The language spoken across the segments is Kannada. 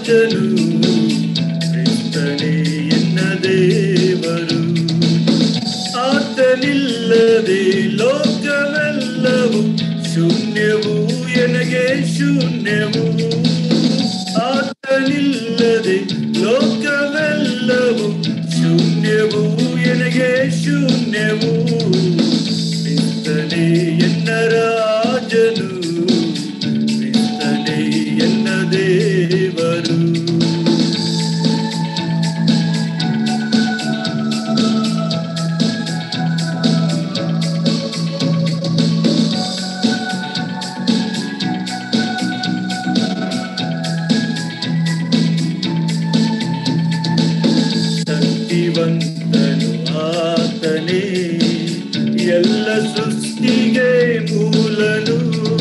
ರಾಜನು ಕ್ರಿಸ್ತನೇ ಎನ್ನ ದೇವರು ಆತನಿಲ್ಲದೆ ಲೋಕವೆಲ್ಲವೂ ಶೂನ್ಯವು ಎನಗೆ ಶೂನ್ಯವು ಆತನಿಲ್ಲದೆ ಲೋಕವೆಲ್ಲವೂ ಶೂನ್ಯವು ಎನಗೆ ಶೂನ್ಯವು ಕ್ರಿಸ್ತನೇ ಎನ್ನ ರಾಜನು ಕ್ರಿಸ್ತನೇ ಎನ್ನ ದೇವರು ಶಕ್ತಿವಂತನು ಆತನೇ ಎಲ್ಲ ಸೃಷ್ಟಿಗೆ ಮೂಲನು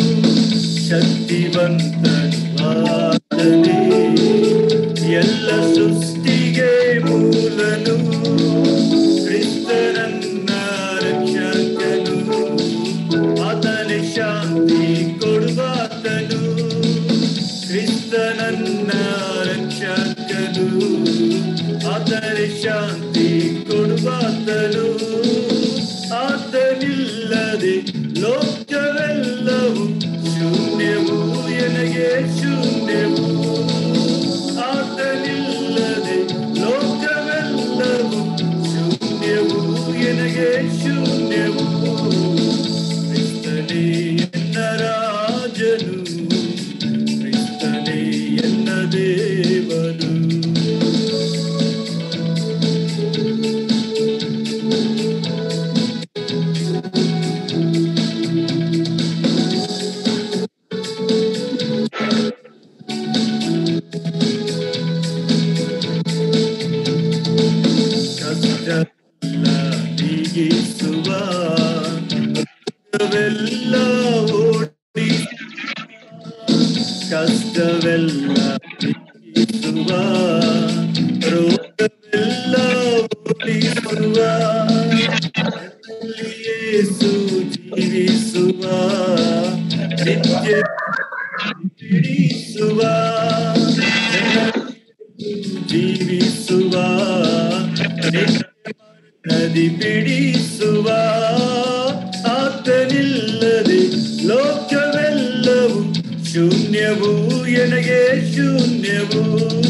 ಶಕ್ತಿವಂತನು ಆತನೇ ಎಲ್ಲ ಸೃಷ್ಟಿಗೆ ಮೂಲನು ಕ್ರಿಸ್ತನನ್ನ ರಕ್ಷಕನು ಆತನೇ ಶಾಂತಿ ಕೊಡುವಾತನು ಕ್ರಿಸ್ತನನ್ನ ರಕ್ಷಕನು ಆತನೇ ಶಾಂತಿ ಕೊಡುವಾತನು ಆತನಿಲ್ಲದೆ ಲೋಕವೆಲ್ಲವೂ ಶೂನ್ಯವು ಎನಗೆ ಶೂನ್ಯವು ಆತನಿಲ್ಲದೆ ಲೋಕವೆಲ್ಲವೂ ಶೂನ್ಯವು ಎನಗೆ ಶೂನ್ಯವು ಕ್ರಿಸ್ತನೇ ಎನ್ನ ರಾಜನು ಕ್ರಿಸ್ತನೇ ಎನ್ನ ದೇವನು ಕಷ್ಟವೆಲ್ಲ ನೀಗಿಸುವ ರೋಗವೆಲ್ಲ ಓಡಿ ಕಷ್ಟವೆಲ್ಲ ನೀಗಿಸುವ ರೋಗವೆಲ್ಲ ಓಡಿಸುವ ಯೇಸು ಜೀವಿಸುವ ನಿತ್ಯ ಬಿಡಿಸುವ ಜೀವಿಸುವ ನದಿ ಬಿಡಿಸುವ ಆತನಿಲ್ಲದೆ ಲೋಕವೆಲ್ಲವೂ ಶೂನ್ಯವು ಎನಗೆ ಶೂನ್ಯವು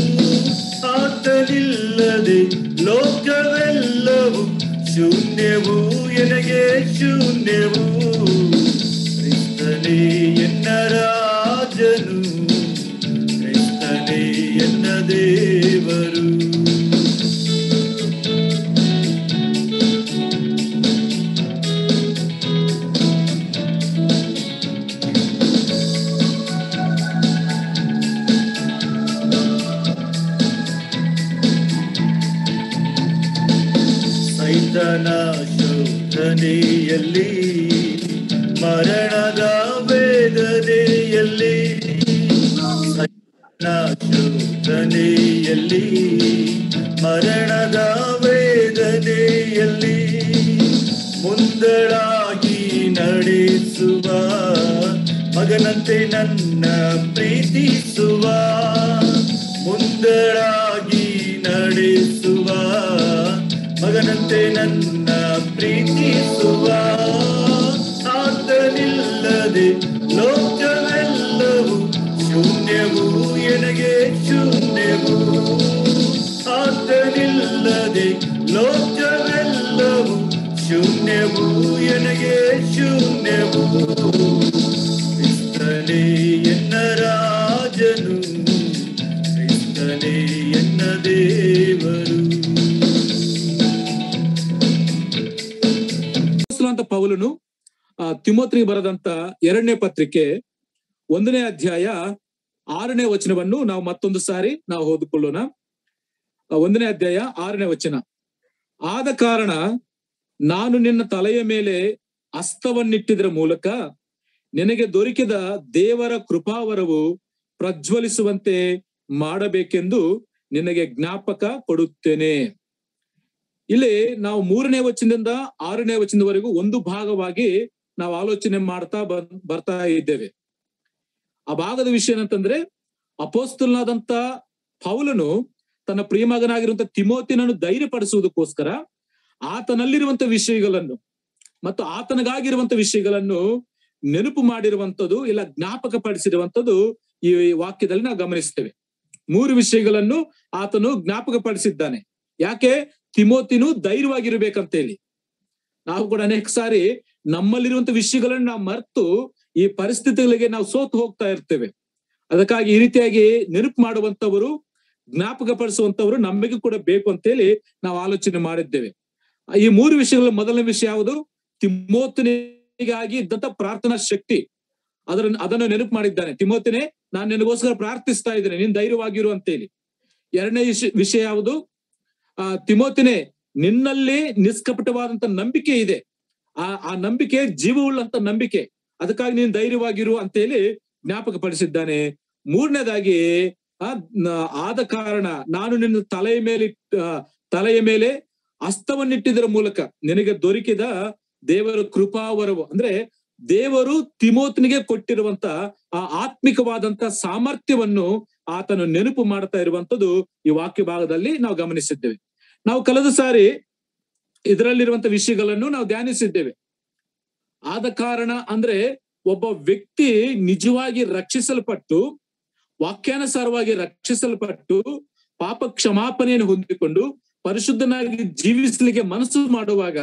ಆತನಿಲ್ಲದೆ ಲೋಕವೆಲ್ಲವೂ ಶೂನ್ಯವು ಎನಗೆ ಶೂನ್ಯವು ಕ್ರಿಸ್ತನೇ ಎನ್ನ ರಾಜನು ಕ್ರಿಸ್ತನೇ ಎನ್ನ ದೇವರು ಸೈತನ ಶೋಧನೆಯಲ್ಲಿ ಮರಣದ ವೇದನೆಯಲ್ಲಿ ಸೈತನ ಶೋಧನೆಯಲ್ಲಿ ಮರಣದ ವೇದನೆಯಲ್ಲಿ ಮುಂದಳಾಗಿ ನಡೆಸುವ ಮಗನಂತೆ ನನ್ನ ಪ್ರೀತಿಸುವ ಮುಂದಳಾಗಿ ನಡೆಸುವ ಮಗನಂತೆ ನನ್ನ ಪ್ರೀತಿಸುವ ಆತನಿಲ್ಲದೆ ಲೋಕವೆಲ್ಲವೂ ಶೂನ್ಯವು ಎನಗೆ ಶೂನ್ಯವು ಆತನಿಲ್ಲದೆ ಲೋಕವೆಲ್ಲವೂ ಶೂನ್ಯವು ಎನಗೆ ಶೂನ್ಯವು ಕ್ರಿಸ್ತನೇ ಎನ್ನ ರಾಜನು ಕ್ರಿಸ್ತನೇ ಎನ್ನ ದೇವರು ಅಂತ ಪೌಲನು ಆ, ತಿಮೋತಿಗೆ ಬರೆದಂತ ಎರಡನೇ ಪತ್ರಿಕೆ ಒಂದನೇ ಅಧ್ಯಾಯ ಆರನೇ ವಚನವನ್ನು ನಾವು ಮತ್ತೊಂದು ಸಾರಿ ನಾವು ಓದಿಕೊಳ್ಳೋಣ ಆ, ಒಂದನೇ ಅಧ್ಯಾಯ ಆರನೇ ವಚನ ಆದ ಕಾರಣ ನಾನು ನಿನ್ನ ತಲೆಯ ಮೇಲೆ ಹಸ್ತವನ್ನಿಟ್ಟಿದ್ರ ಮೂಲಕ ನಿನಗೆ ದೊರಕಿದ ದೇವರ ಕೃಪಾವರವು ಪ್ರಜ್ವಲಿಸುವಂತೆ ಮಾಡಬೇಕೆಂದು ನಿನಗೆ ಜ್ಞಾಪಕ ಕೊಡುತ್ತೇನೆ ಇಲ್ಲಿ ನಾವು ಮೂರನೇ ವಚನದಿಂದ ಆರನೇ ವಚನದವರೆಗೂ ಒಂದು ಭಾಗವಾಗಿ ನಾವು ಆಲೋಚನೆ ಮಾಡ್ತಾ ಬರ್- ಬರ್ತಾ ಇದ್ದೇವೆ ಆ ಭಾಗದ ವಿಷಯ ಏನಂತಂದ್ರೆ ಅಪೋಸ್ತಲನಾದಂತ ಪೌಲನು ತನ್ನ ಪ್ರಿಯಮಗನಾಗಿರುವಂತ ತಿಮೋತಿನನ್ನು ಧೈರ್ಯಪಡಿಸುವುದಕ್ಕೋಸ್ಕರ ಆತನಲ್ಲಿರುವಂತ ವಿಷಯಗಳನ್ನು ಮತ್ತು ಆತನಿಗಾಗಿರುವಂತ ವಿಷಯಗಳನ್ನು ನೆನಪು ಮಾಡಿರುವಂತದ್ದು ಇಲ್ಲ ಜ್ಞಾಪಕ ಪಡಿಸಿರುವಂತದ್ದು ಈ ವಾಕ್ಯದಲ್ಲಿ ನಾವು ಗಮನಿಸ್ತೇವೆ ಮೂರು ವಿಷಯಗಳನ್ನು ಆತನು ಜ್ಞಾಪಕ ಪಡಿಸಿದ್ದಾನೆ ಯಾಕೆ ತಿಮೋತಿನು ಧೈರ್ಯವಾಗಿರ್ಬೇಕಂತ ಹೇಳಿ ನಾವು ಕೂಡ ಅನೇಕ ಸಾರಿ ನಮ್ಮಲ್ಲಿರುವಂತ ವಿಷಯಗಳನ್ನು ನಾವು ಮರೆತು ಈ ಪರಿಸ್ಥಿತಿಗಳಿಗೆ ನಾವು ಸೋತು ಹೋಗ್ತಾ ಇರ್ತೇವೆ ಅದಕ್ಕಾಗಿ ಈ ರೀತಿಯಾಗಿ ನೆನಪು ಮಾಡುವಂತವರು ಜ್ಞಾಪಕ ಪಡಿಸುವಂತವರು ನಮಗೆ ಕೂಡ ಬೇಕು ಅಂತೇಳಿ ನಾವು ಆಲೋಚನೆ ಮಾಡಿದ್ದೇವೆ ಈ ಮೂರು ವಿಷಯಗಳ ಮೊದಲನೇ ವಿಷಯ ಯಾವುದು ತಿಮೋತನಿಗಾಗಿ ಇದ್ದಂತ ಪ್ರಾರ್ಥನಾ ಶಕ್ತಿ ಅದರ ಅದನ್ನು ನೆನಪು ಮಾಡಿದ್ದಾನೆ ತಿಮೋತಿನೇ ನಾನು ನಿನಗೋಸ್ಕರ ಪ್ರಾರ್ಥಿಸ್ತಾ ಇದ್ದೇನೆ ನೀನ್ ಧೈರ್ಯವಾಗಿರು ಅಂತೇಳಿ ಎರಡನೇ ವಿಷ- ವಿಷಯ ಯಾವುದು ಆ ತಿಮೋತಿನೇ ನಿನ್ನಲ್ಲಿ ನಿಷ್ಕಪಟವಾದಂತ ನಂಬಿಕೆ ಇದೆ ಆ ಆ ನಂಬಿಕೆ ಜೀವವುಳ್ಳಂತ ನಂಬಿಕೆ ಅದಕ್ಕಾಗಿ ನೀನು ಧೈರ್ಯವಾಗಿರು ಅಂತೇಳಿ ಜ್ಞಾಪಕ ಪಡಿಸಿದ್ದಾನೆ ಮೂರನೇದಾಗಿ ಆ ನ- ಆದ ಕಾರಣ ನಾನು ನಿನ್ನ ತಲೆಯ ಮೇಲೆ ಇಟ್ಟ- ಆ, ತಲೆಯ ಮೇಲೆ ಹಸ್ತವನ್ನಿಟ್ಟಿದ್ದರ ಮೂಲಕ ನಿನಗೆ ದೊರಕಿದ ದೇವರ ಕೃಪಾವರವು ಅಂದ್ರೆ ದೇವರು ತಿಮೋತ್ನಿಗೆ ಕೊಟ್ಟಿರುವಂತ ಆ ಆತ್ಮಿಕವಾದಂತ ಸಾಮರ್ಥ್ಯವನ್ನು ಆತನು ನೆನಪು ಮಾಡ್ತಾ ಇರುವಂತದ್ದು ಈ ವಾಕ್ಯ ಭಾಗದಲ್ಲಿ ನಾವು ಗಮನಿಸಿದ್ದೇವೆ ನಾವು ಕಳೆದ ಸಾರಿ ಇದರಲ್ಲಿರುವಂತ ವಿಷಯಗಳನ್ನು ನಾವು ಧ್ಯಾನಿಸಿದ್ದೇವೆ ಆದ ಕಾರಣ ಅಂದ್ರೆ ಒಬ್ಬ ವ್ಯಕ್ತಿ ನಿಜವಾಗಿ ರಕ್ಷಿಸಲ್ಪಟ್ಟು ವಾಕ್ಯಾನುಸಾರವಾಗಿ ರಕ್ಷಿಸಲ್ಪಟ್ಟು ಪಾಪ ಕ್ಷಮಾಪಣೆಯನ್ನು ಹೊಂದಿಕೊಂಡು ಪರಿಶುದ್ಧನಾಗಿ ಜೀವಿಸಲಿಕ್ಕೆ ಮನಸ್ಸು ಮಾಡುವಾಗ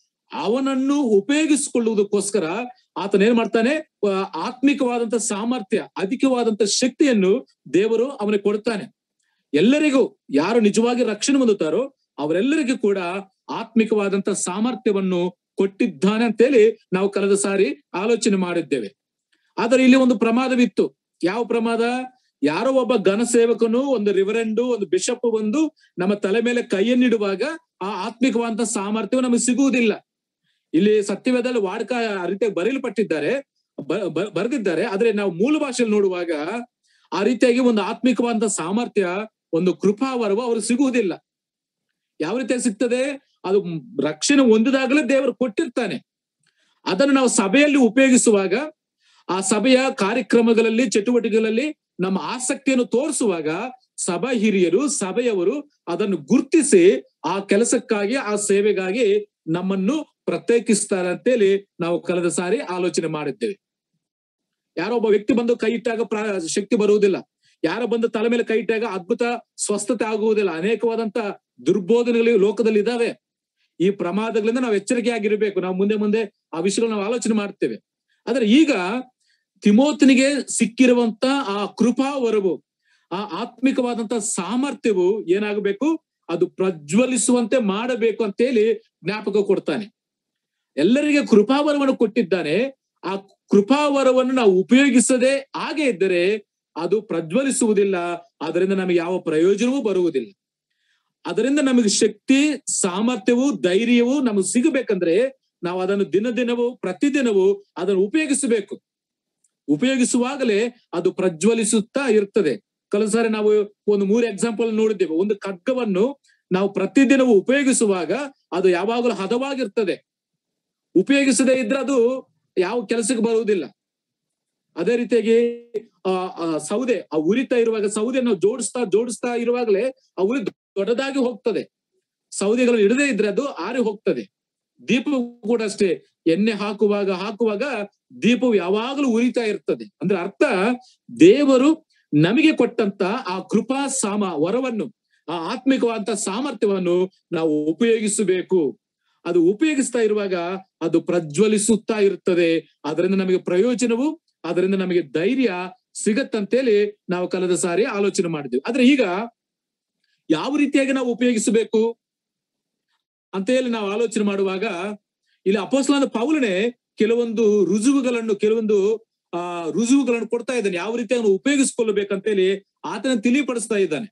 ಅವನನ್ನು ಉಪಯೋಗಿಸಿಕೊಳ್ಳುವುದಕ್ಕೋಸ್ಕರ ಆತನ ಏನ್ ಮಾಡ್ತಾನೆ ಆ, ಆತ್ಮಿಕವಾದಂತ ಸಾಮರ್ಥ್ಯ ಅಧಿಕವಾದಂತ ಶಕ್ತಿಯನ್ನು ದೇವರು ಅವನಿಗೆ ಕೊಡ್ತಾನೆ ಎಲ್ಲರಿಗೂ ಯಾರು ನಿಜವಾಗಿ ರಕ್ಷಣೆ ಹೊಂದುತ್ತಾರೋ ಅವರೆಲ್ಲರಿಗೂ ಕೂಡ ಆತ್ಮಿಕವಾದಂತ ಸಾಮರ್ಥ್ಯವನ್ನು ಕೊಟ್ಟಿದ್ದಾನೆ ಅಂತೇಳಿ ನಾವು ಕಳೆದ ಸಾರಿ ಆಲೋಚನೆ ಮಾಡಿದ್ದೇವೆ ಆದರೆ ಇಲ್ಲಿ ಒಂದು ಪ್ರಮಾದವಿತ್ತು ಯಾವ ಪ್ರಮಾದ ಯಾರೋ ಒಬ್ಬ ಘನ ಸೇವಕನು ಒಂದು ರಿವರೆಂಡು ಒಂದು ಬಿಷಪ್ ಬಂದು ನಮ್ಮ ತಲೆ ಮೇಲೆ ಕೈಯನ್ನಿಡುವಾಗ ಆ ಆತ್ಮಿಕವಾದಂತ ಸಾಮರ್ಥ್ಯವು ನಮಗೆ ಸಿಗುವುದಿಲ್ಲ ಇಲ್ಲಿ ಸತ್ಯವೇದಲ್ಲಿ ವಾಡ್ಕ ಆ ರೀತಿಯಾಗಿ ಬರೆಯಲ್ಪಟ್ಟಿದ್ದಾರೆ ಬ- ಬ- ಬರೆದಿದ್ದಾರೆ ಆದ್ರೆ ನಾವು ಮೂಲ ಭಾಷೆಯಲ್ಲಿ ನೋಡುವಾಗ ಆ ರೀತಿಯಾಗಿ ಒಂದು ಆತ್ಮಿಕವಾದಂತ ಸಾಮರ್ಥ್ಯ ಒಂದು ಕೃಪಾವರವು ಅವ್ರಿಗೆ ಸಿಗುವುದಿಲ್ಲ ಯಾವ ರೀತಿಯಾಗಿ ಸಿಗ್ತದೆ ಅದು ಮ್- ರಕ್ಷಣೆ ಹೊಂದಿದಾಗಲೇ ದೇವರು ಕೊಟ್ಟಿರ್ತಾನೆ ಅದನ್ನು ನಾವು ಸಭೆಯಲ್ಲಿ ಉಪಯೋಗಿಸುವಾಗ ಆ ಸಭೆಯ ಕಾರ್ಯಕ್ರಮಗಳಲ್ಲಿ ಚಟುವಟಿಕೆಗಳಲ್ಲಿ ನಮ್ಮ ಆಸಕ್ತಿಯನ್ನು ತೋರಿಸುವಾಗ ಸಭಾ ಹಿರಿಯರು ಸಭೆಯವರು ಅದನ್ನು ಗುರ್ತಿಸಿ ಆ ಕೆಲಸಕ್ಕಾಗಿ ಆ ಸೇವೆಗಾಗಿ ನಮ್ಮನ್ನು ಪ್ರತ್ಯೇಕಿಸ್ತಾರೆ ಅಂತೇಳಿ ನಾವು ಕಳೆದ ಸಾರಿ ಆಲೋಚನೆ ಮಾಡಿದ್ದೇವೆ ಯಾರೋ ಒಬ್ಬ ವ್ಯಕ್ತಿ ಬಂದು ಕೈ ಇಟ್ಟಾಗ ಪ್ರಾ- ಶಕ್ತಿ ಬರುವುದಿಲ್ಲ ಯಾರೋ ಬಂದು ತಲೆ ಮೇಲೆ ಕೈ ಇಟ್ಟಾಗ ಅದ್ಭುತ ಸ್ವಸ್ಥತೆ ಆಗುವುದಿಲ್ಲ ಅನೇಕವಾದಂತ ದುರ್ಬೋಧನೆಗಳು ಈ ಲೋಕದಲ್ಲಿ ಇದಾವೆ ಈ ಪ್ರಮಾದಗಳಿಂದ ನಾವು ಎಚ್ಚರಿಕೆಯಾಗಿರ್ಬೇಕು ನಾವು ಮುಂದೆ ಮುಂದೆ ಆ ವಿಷಯಗಳು ನಾವು ಆಲೋಚನೆ ಮಾಡ್ತೇವೆ ಆದ್ರೆ ಈಗ ತಿಮೋತನಿಗೆ ಸಿಕ್ಕಿರುವಂತ ಆ ಕೃಪಾವರವು ಆ ಆತ್ಮಿಕವಾದಂತ ಸಾಮರ್ಥ್ಯವು ಏನಾಗಬೇಕು ಅದು ಪ್ರಜ್ವಲಿಸುವಂತೆ ಮಾಡಬೇಕು ಅಂತೇಳಿ ಜ್ಞಾಪಕ ಕೊಡ್ತಾನೆ ಎಲ್ಲರಿಗೆ ಕೃಪಾವರವನ್ನು ಕೊಟ್ಟಿದ್ದಾನೆ ಆ ಕೃಪಾವರವನ್ನು ನಾವು ಉಪಯೋಗಿಸದೆ ಹಾಗೆ ಇದ್ದರೆ ಅದು ಪ್ರಜ್ವಲಿಸುವುದಿಲ್ಲ ಅದರಿಂದ ನಮಗೆ ಯಾವ ಪ್ರಯೋಜನವೂ ಬರುವುದಿಲ್ಲ ಅದರಿಂದ ನಮಗೆ ಶಕ್ತಿ ಸಾಮರ್ಥ್ಯವು ಧೈರ್ಯವು ನಮಗೆ ಸಿಗಬೇಕಂದ್ರೆ ನಾವು ಅದನ್ನು ದಿನ ದಿನವೂ ಪ್ರತಿದಿನವೂ ಅದನ್ನು ಉಪಯೋಗಿಸಬೇಕು ಉಪಯೋಗಿಸುವಾಗಲೇ ಅದು ಪ್ರಜ್ವಲಿಸುತ್ತಾ ಇರ್ತದೆ ಕಳೆದ ಸಾರಿ ನಾವು ಒಂದು ಮೂರು ಎಕ್ಸಾಂಪಲ್ ನೋಡಿದ್ದೇವೆ ಒಂದು ಖಡ್ಗವನ್ನು ನಾವು ಪ್ರತಿದಿನವೂ ಉಪಯೋಗಿಸುವಾಗ ಅದು ಯಾವಾಗಲೂ ಹದವಾಗಿರ್ತದೆ ಉಪಯೋಗಿಸದೇ ಇದ್ರೆ ಅದು ಯಾವ ಕೆಲಸಕ್ಕೆ ಬರುವುದಿಲ್ಲ ಅದೇ ರೀತಿಯಾಗಿ ಆ ಆ ಸೌದೆ ಆ ಉರಿತಾ ಇರುವಾಗ ಸೌದೆ ನಾವು ಜೋಡಿಸ್ತಾ ಜೋಡಿಸ್ತಾ ಇರುವಾಗಲೇ ಆ ಉರಿ ದೊಡ್ಡದಾಗಿ ಹೋಗ್ತದೆ ಸೌದೆಗಳು ಇಡದೇ ಇದ್ರೆ ಅದು ಆರಿ ಹೋಗ್ತದೆ ದೀಪ ಕೂಡ ಅಷ್ಟೇ ಎಣ್ಣೆ ಹಾಕುವಾಗ ಹಾಕುವಾಗ ದೀಪವು ಯಾವಾಗಲೂ ಉರಿತಾ ಇರ್ತದೆ ಅಂದ್ರೆ ಅರ್ಥ ದೇವರು ನಮಗೆ ಕೊಟ್ಟಂತ ಆ ಕೃಪಾ ಸಾಮ ವರವನ್ನು ಆ ಆತ್ಮಿಕವಾದಂತ ಸಾಮರ್ಥ್ಯವನ್ನು ನಾವು ಉಪಯೋಗಿಸಬೇಕು ಅದು ಉಪಯೋಗಿಸ್ತಾ ಇರುವಾಗ ಅದು ಪ್ರಜ್ವಲಿಸುತ್ತಾ ಇರುತ್ತದೆ ಅದರಿಂದ ನಮಗೆ ಪ್ರಯೋಜನವು ಅದರಿಂದ ನಮಗೆ ಧೈರ್ಯ ಸಿಗತ್ತಂತೇಳಿ ನಾವು ಕಳೆದ ಸಾರಿ ಆಲೋಚನೆ ಮಾಡಿದ್ವಿ ಆದ್ರೆ ಈಗ ಯಾವ ರೀತಿಯಾಗಿ ನಾವು ಉಪಯೋಗಿಸಬೇಕು ಅಂತ ಹೇಳಿ ನಾವು ಆಲೋಚನೆ ಮಾಡುವಾಗ ಇಲ್ಲಿ ಅಪೋಸ್ಲಾದ ಪೌಲನೆ ಕೆಲವೊಂದು ರುಜುವುಗಳನ್ನು ಕೆಲವೊಂದು ಆ ರುಜುವುಗಳನ್ನು ಕೊಡ್ತಾ ಇದ್ದಾನೆ ಯಾವ ರೀತಿ ಅವನು ಉಪಯೋಗಿಸಿಕೊಳ್ಳಬೇಕಂತೇಳಿ ಆತನ ತಿಳಿಪಡಿಸ್ತಾ ಇದ್ದಾನೆ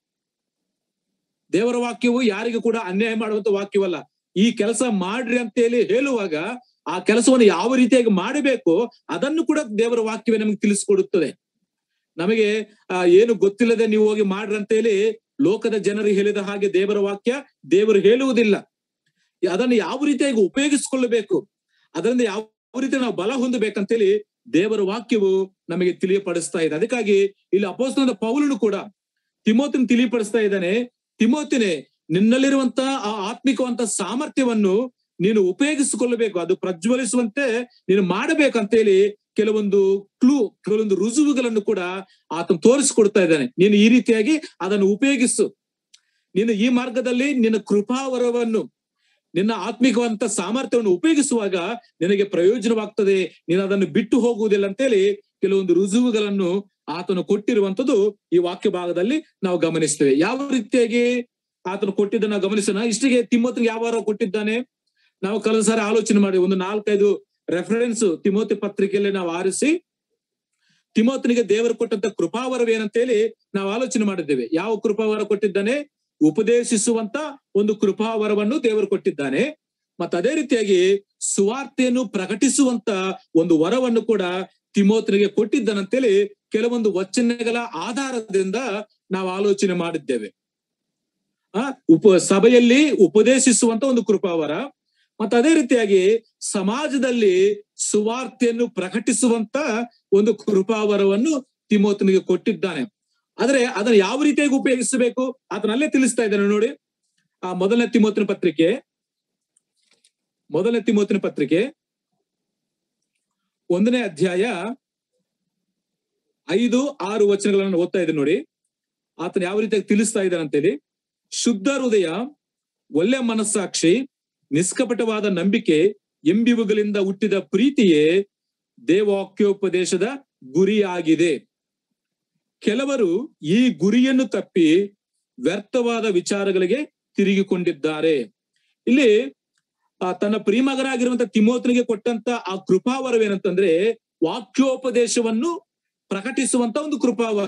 ದೇವರ ವಾಕ್ಯವು ಯಾರಿಗೂ ಕೂಡ ಅನ್ಯಾಯ ಮಾಡುವಂತ ವಾಕ್ಯವಲ್ಲ ಈ ಕೆಲಸ ಮಾಡ್ರಿ ಅಂತ ಹೇಳಿ ಹೇಳುವಾಗ ಆ ಕೆಲಸವನ್ನು ಯಾವ ರೀತಿಯಾಗಿ ಮಾಡಬೇಕು ಅದನ್ನು ಕೂಡ ದೇವರ ವಾಕ್ಯವೇ ನಮಗೆ ತಿಳಿಸ್ಕೊಡುತ್ತದೆ ನಮಗೆ ಆ ಏನು ಗೊತ್ತಿಲ್ಲದೆ ನೀವು ಹೋಗಿ ಮಾಡ್ರಿ ಅಂತ ಹೇಳಿ ಲೋಕದ ಜನರು ಹೇಳಿದ ಹಾಗೆ ದೇವರ ವಾಕ್ಯ ದೇವರು ಹೇಳುವುದಿಲ್ಲ ಅದನ್ನು ಯಾವ ರೀತಿಯಾಗಿ ಉಪಯೋಗಿಸಿಕೊಳ್ಳಬೇಕು ಅದರಿಂದ ಯಾವ ರೀತಿ ನಾವು ಬಲ ಹೊಂದಬೇಕಂತೇಳಿ ದೇವರ ವಾಕ್ಯವು ನಮಗೆ ತಿಳಿಯಪಡಿಸ್ತಾ ಇದೆ ಅದಕ್ಕಾಗಿ ಇಲ್ಲಿ ಅಪೋಸ್ತನದ ಪೌಲನು ಕೂಡ ತಿಮೋತಿನ ತಿಳಿಪಡಿಸ್ತಾ ಇದ್ದಾನೆ ತಿಮೋತಿನೇ ನಿನ್ನಲ್ಲಿರುವಂತ ಆ ಆತ್ಮಿಕವಂತ ಸಾಮರ್ಥ್ಯವನ್ನು ನೀನು ಉಪಯೋಗಿಸಿಕೊಳ್ಳಬೇಕು ಅದು ಪ್ರಜ್ವಲಿಸುವಂತೆ ನೀನು ಮಾಡಬೇಕಂತೇಳಿ ಕೆಲವೊಂದು ಕ್ಲೂ ಕೆಲವೊಂದು ರುಜುವುಗಳನ್ನು ಕೂಡ ಆತನು ತೋರಿಸಿಕೊಡ್ತಾ ಇದ್ದಾನೆ ನೀನು ಈ ರೀತಿಯಾಗಿ ಅದನ್ನು ಉಪಯೋಗಿಸು ನೀನು ಈ ಮಾರ್ಗದಲ್ಲಿ ನಿನ್ನ ಕೃಪಾವರವನ್ನು ನಿನ್ನ ಆತ್ಮಿಕವಂತ ಸಾಮರ್ಥ್ಯವನ್ನು ಉಪಯೋಗಿಸುವಾಗ ನಿನಗೆ ಪ್ರಯೋಜನವಾಗ್ತದೆ ನೀನು ಅದನ್ನು ಬಿಟ್ಟು ಹೋಗುವುದಿಲ್ಲ ಅಂತೇಳಿ ಕೆಲವೊಂದು ರುಜುವುಗಳನ್ನು ಆತನು ಕೊಟ್ಟಿರುವಂತದ್ದು ಈ ವಾಕ್ಯ ಭಾಗದಲ್ಲಿ ನಾವು ಗಮನಿಸ್ತೇವೆ ಯಾವ ರೀತಿಯಾಗಿ ಆತನು ಕೊಟ್ಟಿದ್ದನ್ನ ಗಮನಿಸೋಣ ಇಷ್ಟಿಗೆ ತಿಮ್ಮೋತಿಗೆ ಯಾವ ವಾರ ಕೊಟ್ಟಿದ್ದಾನೆ ನಾವು ಕಳೆದ ಸಾರಿ ಆಲೋಚನೆ ಮಾಡಿ ಒಂದು ನಾಲ್ಕೈದು ರೆಫರೆನ್ಸ್ ತಿಮೋತಿ ಪತ್ರಿಕೆಯಲ್ಲಿ ನಾವು ಆರಿಸಿ ತಿಮೋತನಿಗೆ ದೇವರು ಕೊಟ್ಟಂತ ಕೃಪಾವರವೇನಂತೇಳಿ ನಾವು ಆಲೋಚನೆ ಮಾಡಿದ್ದೇವೆ ಯಾವ ಕೃಪಾವರ ಕೊಟ್ಟಿದ್ದಾನೆ ಉಪದೇಶಿಸುವಂತ ಒಂದು ಕೃಪಾವರವನ್ನು ದೇವರು ಕೊಟ್ಟಿದ್ದಾನೆ ಮತ್ತೆ ಅದೇ ರೀತಿಯಾಗಿ ಸುವಾರ್ತೆಯನ್ನು ಪ್ರಕಟಿಸುವಂತ ಒಂದು ವರವನ್ನು ಕೂಡ ತಿಮೋತನಿಗೆ ಕೊಟ್ಟಿದ್ದಾನಂತೇಳಿ ಕೆಲವೊಂದು ವಚನಗಳ ಆಧಾರದಿಂದ ನಾವು ಆಲೋಚನೆ ಮಾಡಿದ್ದೇವೆ ಆ ಉಪ ಸಭೆಯಲ್ಲಿ ಉಪದೇಶಿಸುವಂತ ಒಂದು ಕೃಪಾವರ ಮತ್ತೆ ಅದೇ ರೀತಿಯಾಗಿ ಸಮಾಜದಲ್ಲಿ ಸುವಾರ್ತೆಯನ್ನು ಪ್ರಕಟಿಸುವಂತ ಒಂದು ಕೃಪಾವರವನ್ನು ತಿಮೋತನಿಗೆ ಕೊಟ್ಟಿದ್ದಾನೆ ಆದ್ರೆ ಅದನ್ನ ಯಾವ ರೀತಿಯಾಗಿ ಉಪಯೋಗಿಸಬೇಕು ಆತನಲ್ಲೇ ತಿಳಿಸ್ತಾ ಇದ್ದಾನೆ ನೋಡಿ ಆ ಮೊದಲನೇ ತಿಮೋತಿನ ಪತ್ರಿಕೆ ಮೊದಲನೇ ತಿಮೋತಿನ ಪತ್ರಿಕೆ ಒಂದನೇ ಅಧ್ಯಾಯ ಐದು ಆರು ವಚನಗಳನ್ನು ಓದ್ತಾ ಇದ್ದೀನಿ ನೋಡಿ ಆತನ ಯಾವ ರೀತಿಯಾಗಿ ತಿಳಿಸ್ತಾ ಇದ್ದಾನೆ ಅಂತೇಳಿ ಶುದ್ಧ ಹೃದಯ ಒಳ್ಳೆ ಮನಸ್ಸಾಕ್ಷಿ ನಿಷ್ಕಪಟವಾದ ನಂಬಿಕೆ ಎಂಬಿವುಗಳಿಂದ ಹುಟ್ಟಿದ ಪ್ರೀತಿಯೇ ದೇವಾಕ್ಯೋಪದೇಶದ ಗುರಿಯಾಗಿದೆ ಕೆಲವರು ಈ ಗುರಿಯನ್ನು ತಪ್ಪಿ ವ್ಯರ್ಥವಾದ ವಿಚಾರಗಳಿಗೆ ತಿರುಗಿಕೊಂಡಿದ್ದಾರೆ ಇಲ್ಲಿ ಆ ತನ್ನ ಪ್ರಿಮಗನಾಗಿರುವಂತ ತಿಮೋತನಿಗೆ ಕೊಟ್ಟಂತ ಆ ಕೃಪಾವರವೇನಂತಂದ್ರೆ ವಾಕ್ಯೋಪದೇಶವನ್ನು ಪ್ರಕಟಿಸುವಂತ ಒಂದು ಕೃಪಾವರ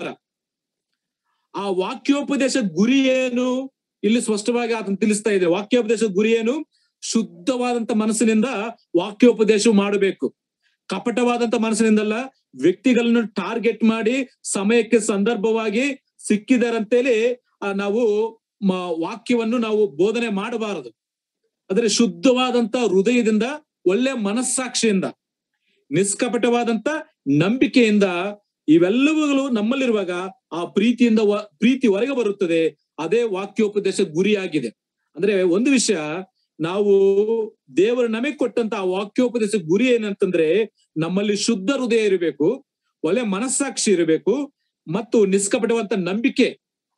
ಆ ವಾಕ್ಯೋಪದೇಶ ಗುರಿ ಏನು ಇಲ್ಲಿ ಸ್ಪಷ್ಟವಾಗಿ ಆತನ ತಿಳಿಸ್ತಾ ಇದೆ ವಾಕ್ಯೋಪದೇಶ ಗುರಿ ಏನು ಶುದ್ಧವಾದಂತ ಮನಸ್ಸಿನಿಂದ ವಾಕ್ಯೋಪದೇಶ ಮಾಡಬೇಕು ಕಪಟವಾದಂತ ಮನಸ್ಸಿನಿಂದಲ್ಲ ವ್ಯಕ್ತಿಗಳನ್ನು ಟಾರ್ಗೆಟ್ ಮಾಡಿ ಸಮಯಕ್ಕೆ ಸಂದರ್ಭವಾಗಿ ಸಿಕ್ಕಿದರಂತೇಳಿ ಆ ನಾವು ಮ- ವಾಕ್ಯವನ್ನು ನಾವು ಬೋಧನೆ ಮಾಡಬಾರದು ಆದ್ರೆ ಶುದ್ಧವಾದಂತ ಹೃದಯದಿಂದ ಒಳ್ಳೆ ಮನಸ್ಸಾಕ್ಷಿಯಿಂದ ನಿಷ್ಕಪಟವಾದಂತ ನಂಬಿಕೆಯಿಂದ ಇವೆಲ್ಲವುಗಳು ನಮ್ಮಲ್ಲಿರುವಾಗ ಆ ಪ್ರೀತಿಯಿಂದ ವ- ಪ್ರೀತಿ ಹೊರಗೆ ಬರುತ್ತದೆ ಅದೇ ವಾಕ್ಯೋಪದೇಶ ಗುರಿಯಾಗಿದೆ ಅಂದ್ರೆ ಒಂದು ವಿಷಯ ನಾವು ದೇವರು ನಮಗೆ ಕೊಟ್ಟಂತ ಆ ವಾಕ್ಯೋಪದೇಶ ಗುರಿ ಏನಂತಂದ್ರೆ ನಮ್ಮಲ್ಲಿ ಶುದ್ಧ ಹೃದಯ ಇರಬೇಕು ಒಳ್ಳೆ ಮನಸ್ಸಾಕ್ಷಿ ಇರಬೇಕು ಮತ್ತು ನಿಷ್ಕಪಟವಂತ ನಂಬಿಕೆ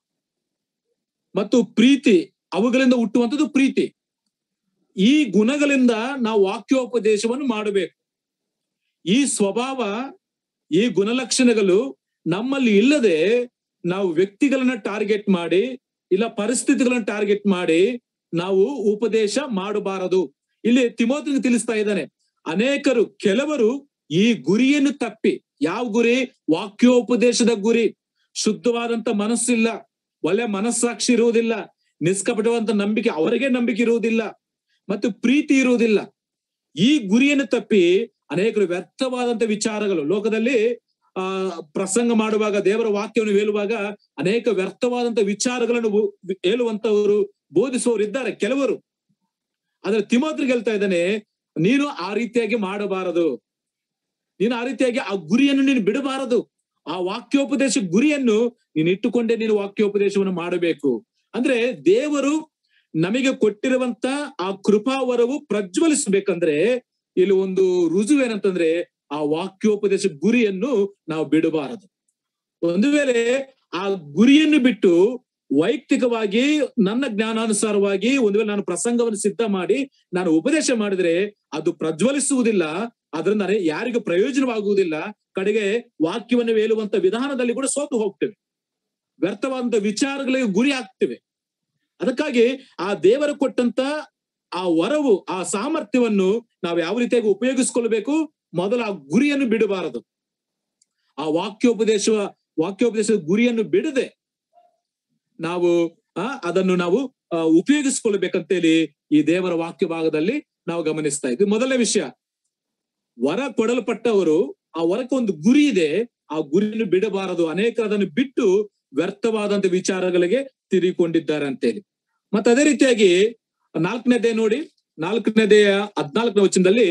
ಮತ್ತು ಪ್ರೀತಿ ಅವುಗಳಿಂದ ಹುಟ್ಟುವಂಥದ್ದು ಪ್ರೀತಿ ಈ ಗುಣಗಳಿಂದ ನಾವು ವಾಕ್ಯೋಪದೇಶವನ್ನು ಮಾಡಬೇಕು ಈ ಸ್ವಭಾವ ಈ ಗುಣಲಕ್ಷಣಗಳು ನಮ್ಮಲ್ಲಿ ಇಲ್ಲದೆ ನಾವು ವ್ಯಕ್ತಿಗಳನ್ನ ಟಾರ್ಗೆಟ್ ಮಾಡಿ ಇಲ್ಲ ಪರಿಸ್ಥಿತಿಗಳನ್ನ ಟಾರ್ಗೆಟ್ ಮಾಡಿ ನಾವು ಉಪದೇಶ ಮಾಡಬಾರದು ಇಲ್ಲಿ ತಿಮೋತಿಗೆ ತಿಳಿಸ್ತಾ ಇದ್ದಾನೆ ಅನೇಕರು ಕೆಲವರು ಈ ಗುರಿಯನ್ನು ತಪ್ಪಿ ಯಾವ ಗುರಿ ವಾಕ್ಯೋಪದೇಶದ ಗುರಿ ಶುದ್ಧವಾದಂತ ಮನಸ್ಸಿಲ್ಲ ಒಳ್ಳೆ ಮನಸ್ಸಾಕ್ಷಿ ಇರುವುದಿಲ್ಲ ನಿಷ್ಕಪಟವಂತ ನಂಬಿಕೆ ಅವರಿಗೆ ನಂಬಿಕೆ ಇರುವುದಿಲ್ಲ ಮತ್ತು ಪ್ರೀತಿ ಇರುವುದಿಲ್ಲ ಈ ಗುರಿಯನ್ನು ತಪ್ಪಿ ಅನೇಕರು ವ್ಯರ್ಥವಾದಂತ ವಿಚಾರಗಳು ಲೋಕದಲ್ಲಿ ಆ ಪ್ರಸಂಗ ಮಾಡುವಾಗ ದೇವರ ವಾಕ್ಯವನ್ನು ಹೇಳುವಾಗ ಅನೇಕ ವ್ಯರ್ಥವಾದಂತ ವಿಚಾರಗಳನ್ನು ಬು- ಹೇಳುವಂತವರು ಬೋಧಿಸುವವರು ಇದ್ದಾರೆ ಕೆಲವರು ಆದ್ರೆ ತಿಮೋತ್ರಿಗೆ ಹೇಳ್ತಾ ಇದ್ದಾನೆ ನೀನು ಆ ರೀತಿಯಾಗಿ ಮಾಡಬಾರದು ನೀನು ಆ ರೀತಿಯಾಗಿ ಆ ಗುರಿಯನ್ನು ನೀನು ಬಿಡಬಾರದು ಆ ವಾಕ್ಯೋಪದೇಶ ಗುರಿಯನ್ನು ನೀನು ಇಟ್ಟುಕೊಂಡೇ ನೀನು ವಾಕ್ಯೋಪದೇಶವನ್ನು ಮಾಡಬೇಕು ಅಂದ್ರೆ ದೇವರು ನಮಗೆ ಕೊಟ್ಟಿರುವಂತ ಆ ಕೃಪಾವರವು ಪ್ರಜ್ವಲಿಸ್ಬೇಕಂದ್ರೆ ಇಲ್ಲಿ ಒಂದು ರುಜುವೇನಂತಂದ್ರೆ ಆ ವಾಕ್ಯೋಪದೇಶ ಗುರಿಯನ್ನು ನಾವು ಬಿಡಬಾರದು ಒಂದು ವೇಳೆ ಆ ಗುರಿಯನ್ನು ಬಿಟ್ಟು ವೈಯಕ್ತಿಕವಾಗಿ ನನ್ನ ಜ್ಞಾನಾನುಸಾರವಾಗಿ ಒಂದು ವೇಳೆ ನಾನು ಪ್ರಸಂಗವನ್ನು ಸಿದ್ಧ ಮಾಡಿ ನಾನು ಉಪದೇಶ ಮಾಡಿದ್ರೆ ಅದು ಪ್ರಜ್ವಲಿಸುವುದಿಲ್ಲ ಅದರಿಂದ ಯಾರಿಗೂ ಪ್ರಯೋಜನವಾಗುವುದಿಲ್ಲ ಕಡೆಗೆ ವಾಕ್ಯವನ್ನು ಹೇಳುವಂತ ವಿಧಾನದಲ್ಲಿ ಕೂಡ ಸೋತು ಹೋಗ್ತೇವೆ ವ್ಯರ್ಥವಾದಂತ ವಿಚಾರಗಳಿಗೆ ಗುರಿ ಆಗ್ತೇವೆ ಅದಕ್ಕಾಗಿ ಆ ದೇವರ ಕೊಟ್ಟಂತ ಆ ವರವು ಆ ಸಾಮರ್ಥ್ಯವನ್ನು ನಾವು ಯಾವ ರೀತಿಯಾಗಿ ಉಪಯೋಗಿಸ್ಕೊಳ್ಬೇಕು ಮೊದಲು ಆ ಗುರಿಯನ್ನು ಬಿಡಬಾರದು ಆ ವಾಕ್ಯೋಪದೇಶ ವಾಕ್ಯೋಪದೇಶದ ಗುರಿಯನ್ನು ಬಿಡದೆ ನಾವು ಆ ಅದನ್ನು ನಾವು ಆ, ಉಪಯೋಗಿಸ್ಕೊಳ್ಬೇಕಂತೇಳಿ ಈ ದೇವರ ವಾಕ್ಯ ಭಾಗದಲ್ಲಿ ನಾವು ಗಮನಿಸ್ತಾ ಇದ್ವಿ ಮೊದಲನೇ ವಿಷಯ ವರ ಕೊಡಲ್ಪಟ್ಟವರು ಆ ವರಕ್ಕೆ ಒಂದು ಗುರಿ ಇದೆ ಆ ಗುರಿಯನ್ನು ಬಿಡಬಾರದು ಅನೇಕರು ಅದನ್ನು ಬಿಟ್ಟು ವ್ಯರ್ಥವಾದಂತ ವಿಚಾರಗಳಿಗೆ ತಿರುಗಿಕೊಂಡಿದ್ದಾರೆ ಅಂತೇಳಿ ಮತ್ತೆ ಅದೇ ರೀತಿಯಾಗಿ ನಾಲ್ಕನೇದೇ ನೋಡಿ ನಾಲ್ಕನೇದೆಯ ಹದ್ನಾಲ್ಕನೇ ವಚನದಲ್ಲಿ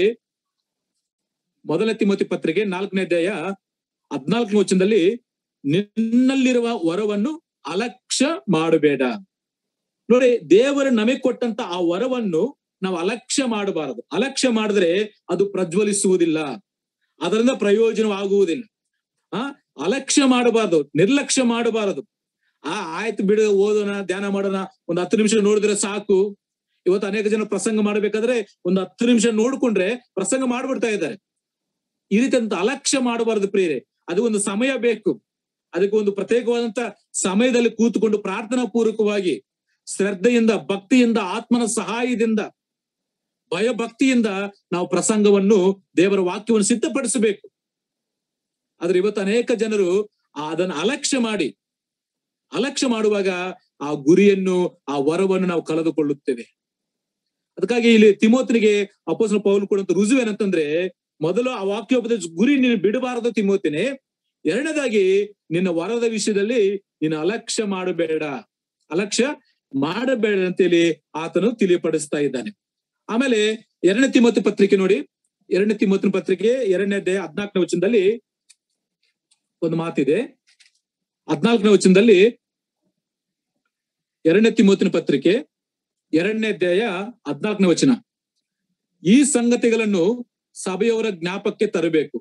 ಮೊದಲನೇ ತಿಮೋತಿ ಪತ್ರಿಕೆ ನಾಲ್ಕನೇ ಅಧ್ಯಾಯ ಹದ್ನಾಲ್ಕನೇ ವಚನದಲ್ಲಿ ನಿನ್ನಲ್ಲಿರುವ ವರವನ್ನು ಅಲಕ್ಷ್ಯ ಮಾಡಬೇಡ ನೋಡಿ ದೇವರು ನಮಗೆ ಕೊಟ್ಟಂತ ಆ ವರವನ್ನು ನಾವು ಅಲಕ್ಷ್ಯ ಮಾಡಬಾರದು ಅಲಕ್ಷ್ಯ ಮಾಡಿದ್ರೆ ಅದು ಪ್ರಜ್ವಲಿಸುವುದಿಲ್ಲ ಅದರಿಂದ ಪ್ರಯೋಜನವಾಗುವುದಿಲ್ಲ ಆ ಅಲಕ್ಷ್ಯ ಮಾಡಬಾರದು ನಿರ್ಲಕ್ಷ್ಯ ಮಾಡಬಾರದು ಆ ಆಯ್ತು ಬಿಡು ಓದೋಣ ಧ್ಯಾನ ಮಾಡೋಣ ಒಂದು ಹತ್ತು ನಿಮಿಷ ನೋಡಿದ್ರೆ ಸಾಕು ಇವತ್ತು ಅನೇಕ ಜನ ಪ್ರಸಂಗ ಮಾಡ್ಬೇಕಾದ್ರೆ ಒಂದು ಹತ್ತು ನಿಮಿಷ ನೋಡ್ಕೊಂಡ್ರೆ ಪ್ರಸಂಗ ಮಾಡ್ಬಿಡ್ತಾ ಇದ್ದಾರೆ ಈ ರೀತಿ ಅಂತ ಅಲಕ್ಷ್ಯ ಮಾಡಬಾರದು ಪ್ರಿಯರೇ ಅದು ಒಂದು ಸಮಯ ಬೇಕು ಅದಕ್ಕೆ ಒಂದು ಪ್ರತ್ಯೇಕವಾದಂತ ಸಮಯದಲ್ಲಿ ಕೂತ್ಕೊಂಡು ಪ್ರಾರ್ಥನಾ ಪೂರ್ವಕವಾಗಿ ಶ್ರದ್ಧೆಯಿಂದ ಭಕ್ತಿಯಿಂದ ಆತ್ಮನ ಸಹಾಯದಿಂದ ಭಯ ಭಕ್ತಿಯಿಂದ ನಾವು ಪ್ರಸಂಗವನ್ನು ದೇವರ ವಾಕ್ಯವನ್ನು ಸಿದ್ಧಪಡಿಸಬೇಕು ಆದ್ರೆ ಇವತ್ತು ಅನೇಕ ಜನರು ಅದನ್ನು ಅಲಕ್ಷ್ಯ ಮಾಡಿ ಅಲಕ್ಷ್ಯ ಮಾಡುವಾಗ ಆ ಗುರಿಯನ್ನು ಆ ವರವನ್ನು ನಾವು ಕಳೆದುಕೊಳ್ಳುತ್ತೇವೆ ಅದಕ್ಕಾಗಿ ಇಲ್ಲಿ ತಿಮೋತನಿಗೆ ಅಪೋಸನ ಪೌಲ್ ಕೊಡುವಂತ ರುಜುವು ಏನಂತಂದ್ರೆ ಮೊದಲು ಆ ವಾಕ್ಯೋಪದೇಶ ಗುರಿ ನೀನು ಬಿಡಬಾರದು ತಿಮೋತಿನೇ ಎರಡನೇದಾಗಿ ನಿನ್ನ ವರದ ವಿಷಯದಲ್ಲಿ ನೀನು ಅಲಕ್ಷ್ಯ ಮಾಡಬೇಡ ಅಲಕ್ಷ್ಯ ಮಾಡಬೇಡ ಅಂತೇಳಿ ಆತನು ತಿಳಿಯಪಡಿಸ್ತಾ ಇದ್ದಾನೆ ಆಮೇಲೆ ಎರಡನೇ ತಿಮೋತಿ ಪತ್ರಿಕೆ ನೋಡಿ ಎರಡನೇ ತಿಮೋತಿನ ಪತ್ರಿಕೆ ಎರಡನೇ ಅಧ್ಯಾಯ ಹದ್ನಾಲ್ಕನೇ ವಚನದಲ್ಲಿ ಒಂದು ಮಾತಿದೆ ಹದ್ನಾಲ್ಕನೇ ವಚನದಲ್ಲಿ ಎರಡನೇ ತಿಮೋತಿನ ಪತ್ರಿಕೆ ಎರಡನೇ ಅಧ್ಯಾಯ ಹದ್ನಾಲ್ಕನೇ ವಚನ ಈ ಸಂಗತಿಗಳನ್ನು ಸಭೆಯವರ ಜ್ಞಾಪಕ್ಕೆ ತರಬೇಕು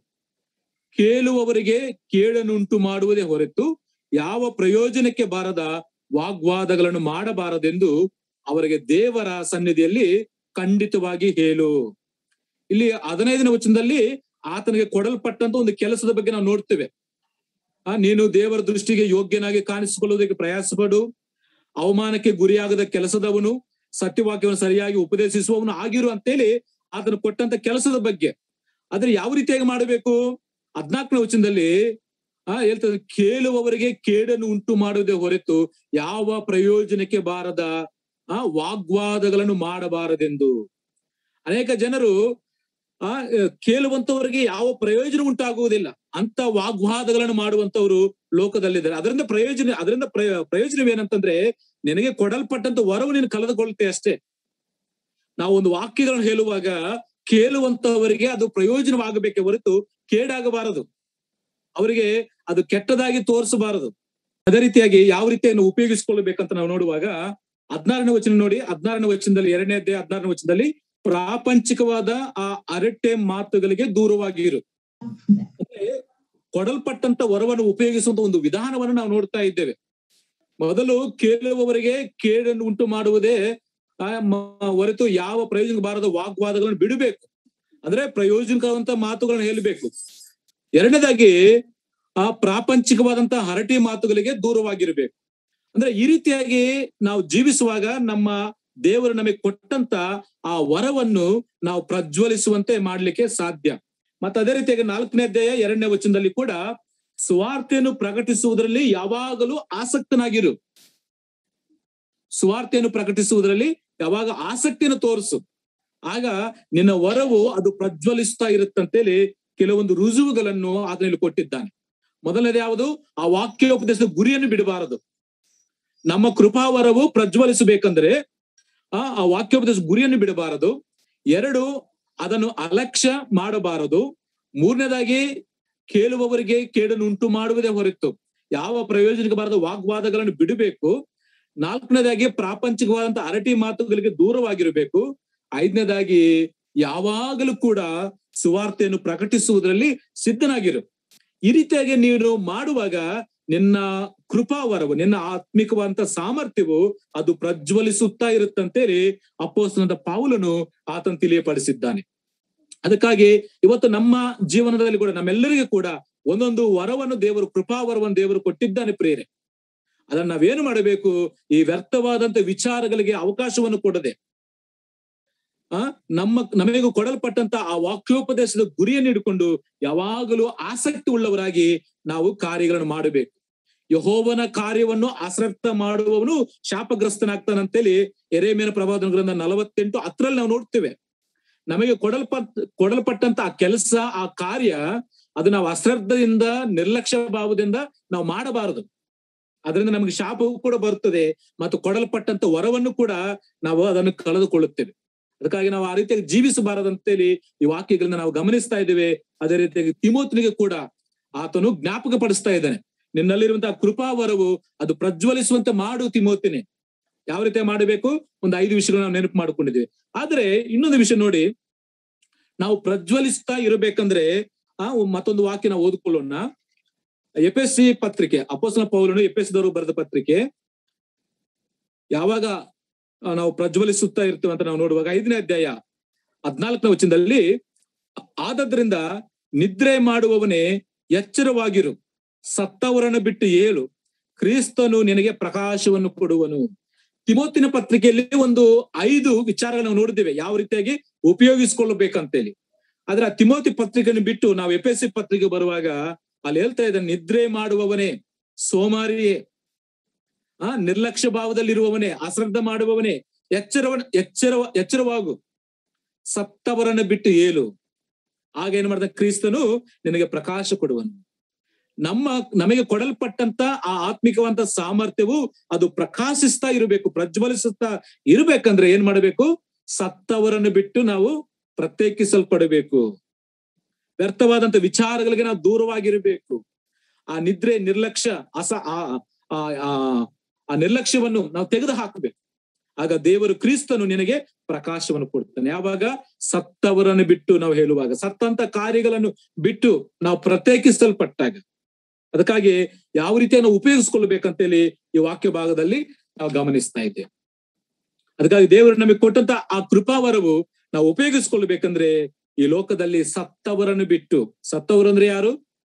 ಕೇಳುವವರಿಗೆ ಕೇಳನ್ನುಂಟು ಮಾಡುವುದೇ ಹೊರತು ಯಾವ ಪ್ರಯೋಜನಕ್ಕೆ ಬಾರದ ವಾಗ್ವಾದಗಳನ್ನು ಮಾಡಬಾರದೆಂದು ಅವರಿಗೆ ದೇವರ ಸನ್ನಿಧಿಯಲ್ಲಿ ಖಂಡಿತವಾಗಿ ಹೇಳು ಇಲ್ಲಿ ಹದಿನೈದನೇ ವಚನದಲ್ಲಿ ಆತನಿಗೆ ಕೊಡಲ್ಪಟ್ಟಂತ ಒಂದು ಕೆಲಸದ ಬಗ್ಗೆ ನಾವು ನೋಡ್ತೇವೆ ಆ ನೀನು ದೇವರ ದೃಷ್ಟಿಗೆ ಯೋಗ್ಯನಾಗಿ ಕಾಣಿಸಿಕೊಳ್ಳುವುದಕ್ಕೆ ಪ್ರಯಾಸ ಪಡು ಅವಮಾನಕ್ಕೆ ಗುರಿಯಾಗದ ಕೆಲಸದವನು ಸತ್ಯವಾಕ್ಯವನ್ನು ಸರಿಯಾಗಿ ಉಪದೇಶಿಸುವವನು ಆಗಿರು ಅಂತೇಳಿ ಆತನು ಕೊಟ್ಟಂತ ಕೆಲಸದ ಬಗ್ಗೆ ಆದ್ರೆ ಯಾವ ರೀತಿಯಾಗಿ ಮಾಡಬೇಕು ಹದ್ನಾಲ್ಕನೇ ವಚನದಲ್ಲಿ ಆ ಹೇಳ್ತದೆ ಕೇಳುವವರಿಗೆ ಕೇಡನ್ನು ಉಂಟು ಮಾಡುವುದೇ ಹೊರತು ಯಾವ ಪ್ರಯೋಜನಕ್ಕೆ ಬಾರದ ಆ ವಾಗ್ವಾದಗಳನ್ನು ಮಾಡಬಾರದೆಂದು ಅನೇಕ ಜನರು ಆ ಕೇಳುವಂತವರಿಗೆ ಯಾವ ಪ್ರಯೋಜನ ಉಂಟಾಗುವುದಿಲ್ಲ ಅಂತ ವಾಗ್ವಾದಗಳನ್ನು ಮಾಡುವಂತವರು ಲೋಕದಲ್ಲಿದ್ದಾರೆ ಅದರಿಂದ ಪ್ರಯೋಜನ ಅದರಿಂದ ಪ್ರಯೋಜನವೇನಂತಂದ್ರೆ ನಿನಗೆ ಕೊಡಲ್ಪಟ್ಟಂತ ವರವು ನೀನು ಕಳೆದುಕೊಳ್ಳುತ್ತೆ ಅಷ್ಟೇ ನಾವು ಒಂದು ವಾಕ್ಯಗಳನ್ನು ಹೇಳುವಾಗ ಕೇಳುವಂತವರಿಗೆ ಅದು ಪ್ರಯೋಜನವಾಗಬೇಕೆ ಹೊರತು ಕೇಡಾಗಬಾರದು ಅವರಿಗೆ ಅದು ಕೆಟ್ಟದಾಗಿ ತೋರಿಸಬಾರದು ಅದೇ ರೀತಿಯಾಗಿ ಯಾವ ರೀತಿಯನ್ನು ಉಪಯೋಗಿಸಿಕೊಳ್ಳಬೇಕಂತ ನಾವು ನೋಡುವಾಗ ಹದಿನಾರನೇ ವಚನ ನೋಡಿ ಹದಿನಾರನೇ ವಚನದಲ್ಲಿ ಎರಡನೇ ಅಧ್ಯಾಯ ಹದಿನಾರನೇ ವಚನದಲ್ಲಿ ಪ್ರಾಪಂಚಿಕವಾದ ಆ ಅರಟೆ ಮಾತುಗಳಿಗೆ ದೂರವಾಗಿರು ಅಂದ್ರೆ ಕೊಡಲ್ಪಟ್ಟಂತ ವರವನ್ನು ಉಪಯೋಗಿಸುವಂತ ಒಂದು ವಿಧಾನವನ್ನು ನಾವು ನೋಡ್ತಾ ಇದ್ದೇವೆ ಮೊದಲು ಕೇಳುವವರಿಗೆ ಕೇಡನ್ನು ಉಂಟು ಮಾಡುವುದೇ ಹೊರತು ಯಾವ ಪ್ರಯೋಜನ ಬಾರದ ವಾಗ್ವಾದಗಳನ್ನು ಬಿಡಬೇಕು ಅಂದ್ರೆ ಪ್ರಯೋಜನಕವಾದಂತ ಮಾತುಗಳನ್ನು ಹೇಳಬೇಕು ಎರಡನೇದಾಗಿ ಆ ಪ್ರಾಪಂಚಿಕವಾದಂತಹ ಹರಟಿ ಮಾತುಗಳಿಗೆ ದೂರವಾಗಿರ್ಬೇಕು ಅಂದ್ರೆ ಈ ರೀತಿಯಾಗಿ ನಾವು ಜೀವಿಸುವಾಗ ನಮ್ಮ ದೇವರು ನಮಗೆ ಕೊಟ್ಟಂತ ಆ ವರವನ್ನು ನಾವು ಪ್ರಜ್ವಲಿಸುವಂತೆ ಮಾಡ್ಲಿಕ್ಕೆ ಸಾಧ್ಯ ಮತ್ತೆ ಅದೇ ರೀತಿಯಾಗಿ ನಾಲ್ಕನೇ ಅಧ್ಯಾಯ ಎರಡನೇ ವಚನದಲ್ಲಿ ಕೂಡ ಸ್ವಾರ್ಥೆಯನ್ನು ಪ್ರಕಟಿಸುವುದರಲ್ಲಿ ಯಾವಾಗಲೂ ಆಸಕ್ತನಾಗಿರು ಸ್ವಾರ್ಥೆಯನ್ನು ಪ್ರಕಟಿಸುವುದರಲ್ಲಿ ಯಾವಾಗ ಆಸಕ್ತಿಯನ್ನು ತೋರಿಸು ಆಗ ನಿನ್ನ ವರವು ಅದು ಪ್ರಜ್ವಲಿಸ್ತಾ ಇರುತ್ತಂತೇಳಿ ಕೆಲವೊಂದು ರುಜುವುಗಳನ್ನು ಅದರಲ್ಲಿ ಕೊಟ್ಟಿದ್ದಾನೆ ಮೊದಲನೇದು ಯಾವುದು ಆ ವಾಕ್ಯೋಪದೇಶದ ಗುರಿಯನ್ನು ಬಿಡಬಾರದು ನಮ್ಮ ಕೃಪಾವರವು ಪ್ರಜ್ವಲಿಸಬೇಕಂದ್ರೆ ಆ ಆ ವಾಕ್ಯೋಪದೇಶ ಗುರಿಯನ್ನು ಬಿಡಬಾರದು ಎರಡು ಅದನ್ನು ಅಲಕ್ಷ್ಯ ಮಾಡಬಾರದು ಮೂರನೇದಾಗಿ ಕೇಳುವವರಿಗೆ ಕೇಡನ್ನು ಉಂಟು ಮಾಡುವುದೇ ಹೊರತು ಯಾವ ಪ್ರಯೋಜನಕ್ಕೆ ಬಾರದ ವಾಗ್ವಾದಗಳನ್ನು ಬಿಡಬೇಕು ನಾಲ್ಕನೇದಾಗಿ ಪ್ರಾಪಂಚಿಕವಾದಂತ ಅರಟಿ ಮಾತುಗಳಿಗೆ ದೂರವಾಗಿರಬೇಕು ಐದನೇದಾಗಿ ಯಾವಾಗಲೂ ಕೂಡ ಸುವಾರ್ತೆಯನ್ನು ಪ್ರಕಟಿಸುವುದರಲ್ಲಿ ಸಿದ್ಧನಾಗಿರು ಈ ರೀತಿಯಾಗಿ ನೀನು ಮಾಡುವಾಗ ನಿನ್ನ ಕೃಪಾವರವು ನಿನ್ನ ಆತ್ಮಿಕವಾದಂತ ಸಾಮರ್ಥ್ಯವು ಅದು ಪ್ರಜ್ವಲಿಸುತ್ತಾ ಇರುತ್ತಂತೇಳಿ ಅಪ್ಪೋಸ್ತನದ ಪಾವುಲನು ಆತನ ತಿಳಿಯಪಡಿಸಿದ್ದಾನೆ ಅದಕ್ಕಾಗಿ ಇವತ್ತು ನಮ್ಮ ಜೀವನದಲ್ಲಿ ಕೂಡ ನಮ್ಮೆಲ್ಲರಿಗೂ ಕೂಡ ಒಂದೊಂದು ವರವನ್ನು ದೇವರು ಕೃಪಾವರವನ್ನು ದೇವರು ಕೊಟ್ಟಿದ್ದಾನೆ ಪ್ರೇರೆ ಅದನ್ನ ನಾವೇನು ಮಾಡಬೇಕು ಈ ವ್ಯರ್ಥವಾದಂತ ವಿಚಾರಗಳಿಗೆ ಅವಕಾಶವನ್ನು ಕೊಡದೆ ಆ ನಮ್ಮ ನಮಗೂ ಕೊಡಲ್ಪಟ್ಟಂತ ಆ ವಾಕ್ಯೋಪದೇಶದ ಗುರಿಯನ್ನು ಇಟ್ಕೊಂಡು ಯಾವಾಗಲೂ ಆಸಕ್ತಿ ಉಳ್ಳವರಾಗಿ ನಾವು ಕಾರ್ಯಗಳನ್ನು ಮಾಡಬೇಕು ಯಹೋವನ ಕಾರ್ಯವನ್ನು ಅಶ್ರದ್ಧ ಮಾಡುವವನು ಶಾಪಗ್ರಸ್ತನಾಗ್ತಾನಂತೇಳಿ ಎರೆಮೇನ ಪ್ರವಾದನ ಗ್ರಂಥ ನಲವತ್ತೆಂಟು ಹತ್ತರಲ್ಲಿ ನಾವು ನೋಡ್ತೇವೆ ನಮಗೆ ಕೊಡಲ್ಪಟ್ ಕೊಡಲ್ಪಟ್ಟಂತ ಆ ಕೆಲಸ ಆ ಕಾರ್ಯ ಅದು ನಾವು ಅಶ್ರದ್ಧದಿಂದ ನಿರ್ಲಕ್ಷ್ಯ ಭಾವದಿಂದ ನಾವು ಮಾಡಬಾರದು ಅದರಿಂದ ನಮಗೆ ಶಾಪವೂ ಕೂಡ ಬರುತ್ತದೆ ಮತ್ತು ಕೊಡಲ್ಪಟ್ಟಂತ ವರವನ್ನು ಕೂಡ ನಾವು ಅದನ್ನು ಕಳೆದುಕೊಳ್ಳುತ್ತೇವೆ ಅದಕ್ಕಾಗಿ ನಾವು ಆ ರೀತಿಯಾಗಿ ಜೀವಿಸಬಾರದಂತೇಳಿ ಈ ವಾಕ್ಯಗಳನ್ನ ನಾವು ಗಮನಿಸ್ತಾ ಇದ್ದೇವೆ ಅದೇ ರೀತಿಯಾಗಿ ತಿಮೋತ್ನಿಗೆ ಕೂಡ ಆತನು ಜ್ಞಾಪಕ ಪಡಿಸ್ತಾ ಇದ್ದಾನೆ ನಿನ್ನಲ್ಲಿರುವಂತಹ ಕೃಪಾವರವು ಅದು ಪ್ರಜ್ವಲಿಸುವಂತೆ ಮಾಡು ತಿಮೋತಿನಿ ಯಾವ ರೀತಿ ಮಾಡಬೇಕು ಒಂದು ಐದು ವಿಷಯಗಳು ನಾವು ನೆನಪು ಮಾಡ್ಕೊಂಡಿದ್ದೀವಿ ಆದ್ರೆ ಇನ್ನೊಂದು ವಿಷಯ ನೋಡಿ ನಾವು ಪ್ರಜ್ವಲಿಸ್ತಾ ಇರಬೇಕಂದ್ರೆ ಆ ಮತ್ತೊಂದು ವಾಕ್ಯ ನಾವು ಓದ್ಕೊಳ್ಳೋಣ ಎಫ್ ಎಸ್ ಸಿ ಪತ್ರಿಕೆ ಅಪೋಸನ ಪೌಲನು ಎಫ್ ಎಸ್ ದವರು ಬರೆದ ಪತ್ರಿಕೆ ಯಾವಾಗ ಆ, ನಾವು ಪ್ರಜ್ವಲಿಸುತ್ತಾ ಇರ್ತೀವಿ ಅಂತ ನಾವು ನೋಡುವಾಗ ಐದನೇ ಅಧ್ಯಾಯ ಹದ್ನಾಲ್ಕನೇ ವಚನದಲ್ಲಿ ಆದದ್ರಿಂದ ನಿದ್ರೆ ಮಾಡುವವನೇ ಎಚ್ಚರವಾಗಿರು ಸತ್ತವರನ್ನು ಬಿಟ್ಟು ಏಳು ಕ್ರಿಸ್ತನು ನಿನಗೆ ಪ್ರಕಾಶವನ್ನು ಕೊಡುವನು ತಿಮೋತಿನ ಪತ್ರಿಕೆಯಲ್ಲಿ ಒಂದು ಐದು ವಿಚಾರಗಳನ್ನು ನಾವು ನೋಡಿದ್ದೇವೆ ಯಾವ ರೀತಿಯಾಗಿ ಉಪಯೋಗಿಸ್ಕೊಳ್ಬೇಕಂತೇಳಿ ಆದ್ರೆ ಆ ತಿಮೋತಿ ಪತ್ರಿಕೆಯನ್ನು ಬಿಟ್ಟು ನಾವು ಎಫ್ ಎಸ್ ಸಿ ಪತ್ರಿಕೆ ಬರುವಾಗ ಅಲ್ಲಿ ಹೇಳ್ತಾ ಇದ್ದಾನೆ ನಿದ್ರೆ ಮಾಡುವವನೇ ಸೋಮಾರಿಯೇ ಆ ನಿರ್ಲಕ್ಷ್ಯ ಭಾವದಲ್ಲಿರುವವನೇ ಅಶ್ರದ್ಧ ಮಾಡುವವನೇ ಎಚ್ಚರವನ ಎಚ್ಚರ ಎಚ್ಚರವಾಗು ಸತ್ತವರನ್ನು ಬಿಟ್ಟು ಏಳು ಆಗ ಏನ್ ಮಾಡ್ದ ಕ್ರಿಸ್ತನು ನಿನಗೆ ಪ್ರಕಾಶ ಕೊಡುವನು ನಮ್ಮ ನಮಗೆ ಕೊಡಲ್ಪಟ್ಟಂತ ಆ ಆತ್ಮಿಕವಂತ ಸಾಮರ್ಥ್ಯವು ಅದು ಪ್ರಕಾಶಿಸ್ತಾ ಇರಬೇಕು ಪ್ರಜ್ವಲಿಸುತ್ತಾ ಇರಬೇಕಂದ್ರೆ ಏನ್ ಮಾಡಬೇಕು ಸತ್ತವರನ್ನು ಬಿಟ್ಟು ನಾವು ಪ್ರತ್ಯೇಕಿಸಲ್ಪಡಬೇಕು ವ್ಯರ್ಥವಾದಂತ ವಿಚಾರಗಳಿಗೆ ನಾವು ದೂರವಾಗಿರಬೇಕು ಆ ನಿದ್ರೆ ನಿರ್ಲಕ್ಷ್ಯ ಅಸ ಆ ಆ ಆ- ಆ ನಿರ್ಲಕ್ಷ್ಯವನ್ನು ನಾವು ತೆಗೆದು ಹಾಕಬೇಕು ಆಗ ದೇವರು ಕ್ರಿಸ್ತನು ನಿನಗೆ ಪ್ರಕಾಶವನ್ನು ಕೊಡ್ತಾನೆ ಯಾವಾಗ ಸತ್ತವರನ್ನು ಬಿಟ್ಟು ನಾವು ಹೇಳುವಾಗ ಸತ್ತಂತ ಕಾರ್ಯಗಳನ್ನು ಬಿಟ್ಟು ನಾವು ಪ್ರತ್ಯೇಕಿಸಲ್ಪಟ್ಟಾಗ ಅದಕ್ಕಾಗಿ ಯಾವ ರೀತಿಯ ನಾವು ಉಪಯೋಗಿಸ್ಕೊಳ್ಬೇಕಂತೇಳಿ ಈ ವಾಕ್ಯ ಭಾಗದಲ್ಲಿ ನಾವು ಗಮನಿಸ್ತಾ ಇದ್ದೇವೆ ಅದಕ್ಕಾಗಿ ದೇವರು ನಮಗೆ ಕೊಟ್ಟಂತ ಆ ಕೃಪಾವರವು ನಾವು ಉಪಯೋಗಿಸ್ಕೊಳ್ಬೇಕಂದ್ರೆ ಈ ಲೋಕದಲ್ಲಿ ಸತ್ತವರನ್ನು ಬಿಟ್ಟು ಸತ್ತವರು ಅಂದ್ರೆ ಯಾರು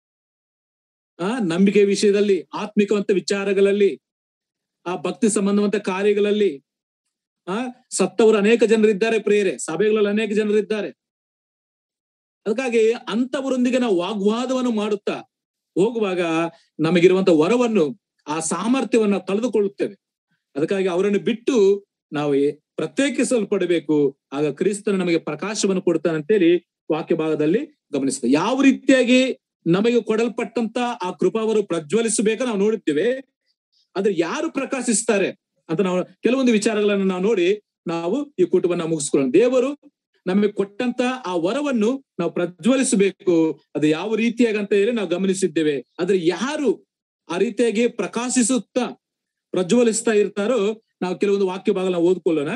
ಆ ನಂಬಿಕೆ ವಿಷಯದಲ್ಲಿ ಆತ್ಮಿಕವಂತ ವಿಚಾರಗಳಲ್ಲಿ ಆ ಭಕ್ತಿ ಸಂಬಂಧವಂತ ಕಾರ್ಯಗಳಲ್ಲಿ ಆ ಸತ್ತವರು ಅನೇಕ ಜನರಿದ್ದಾರೆ ಪ್ರೇರೆ ಸಭೆಗಳಲ್ಲಿ ಅನೇಕ ಜನರಿದ್ದಾರೆ ಅದಕ್ಕಾಗಿ ಅಂತವರೊಂದಿಗೆ ನಾವು ವಾಗ್ವಾದವನ್ನು ಮಾಡುತ್ತಾ ಹೋಗುವಾಗ ನಮಗಿರುವಂತ ವರವನ್ನು ಆ ಸಾಮರ್ಥ್ಯವನ್ನ ಕಳೆದುಕೊಳ್ಳುತ್ತೇವೆ ಅದಕ್ಕಾಗಿ ಅವರನ್ನು ಬಿಟ್ಟು ನಾವು ಏ- ಪ್ರತ್ಯೇಕಿಸಲ್ಪಡಬೇಕು ಆಗ ಕ್ರಿಸ್ತನು ನಮಗೆ ಪ್ರಕಾಶವನ್ನು ಕೊಡ್ತಾನೆ ಅಂತೇಳಿ ವಾಕ್ಯ ಭಾಗದಲ್ಲಿ ಗಮನಿಸ್ತೇವೆ ಯಾವ ರೀತಿಯಾಗಿ ನಮಗೆ ಕೊಡಲ್ಪಟ್ಟಂತ ಆ ಕೃಪಾವರು ಪ್ರಜ್ವಲಿಸಬೇಕು ನಾವು ನೋಡುತ್ತೇವೆ ಆದ್ರೆ ಯಾರು ಪ್ರಕಾಶಿಸ್ತಾರೆ ಅಂತ ನಾವು ಕೆಲವೊಂದು ವಿಚಾರಗಳನ್ನು ನಾವು ನೋಡಿ ನಾವು ಈ ಕೂಟವನ್ನ ಮುಗಿಸ್ಕೊಳ್ಳೋಣ ದೇವರು ನಮಗೆ ಕೊಟ್ಟಂತ ಆ ವರವನ್ನು ನಾವು ಪ್ರಜ್ವಲಿಸಬೇಕು ಅದು ಯಾವ ರೀತಿಯಾಗಿ ಅಂತ ಹೇಳಿ ನಾವು ಗಮನಿಸಿದ್ದೇವೆ ಆದ್ರೆ ಯಾರು ಆ ರೀತಿಯಾಗಿ ಪ್ರಕಾಶಿಸುತ್ತಾ ಪ್ರಜ್ವಲಿಸ್ತಾ ಇರ್ತಾರೋ ನಾವು ಕೆಲವೊಂದು ವಾಕ್ಯ ಭಾಗ ನಾವು ಓದ್ಕೊಳ್ಳೋಣ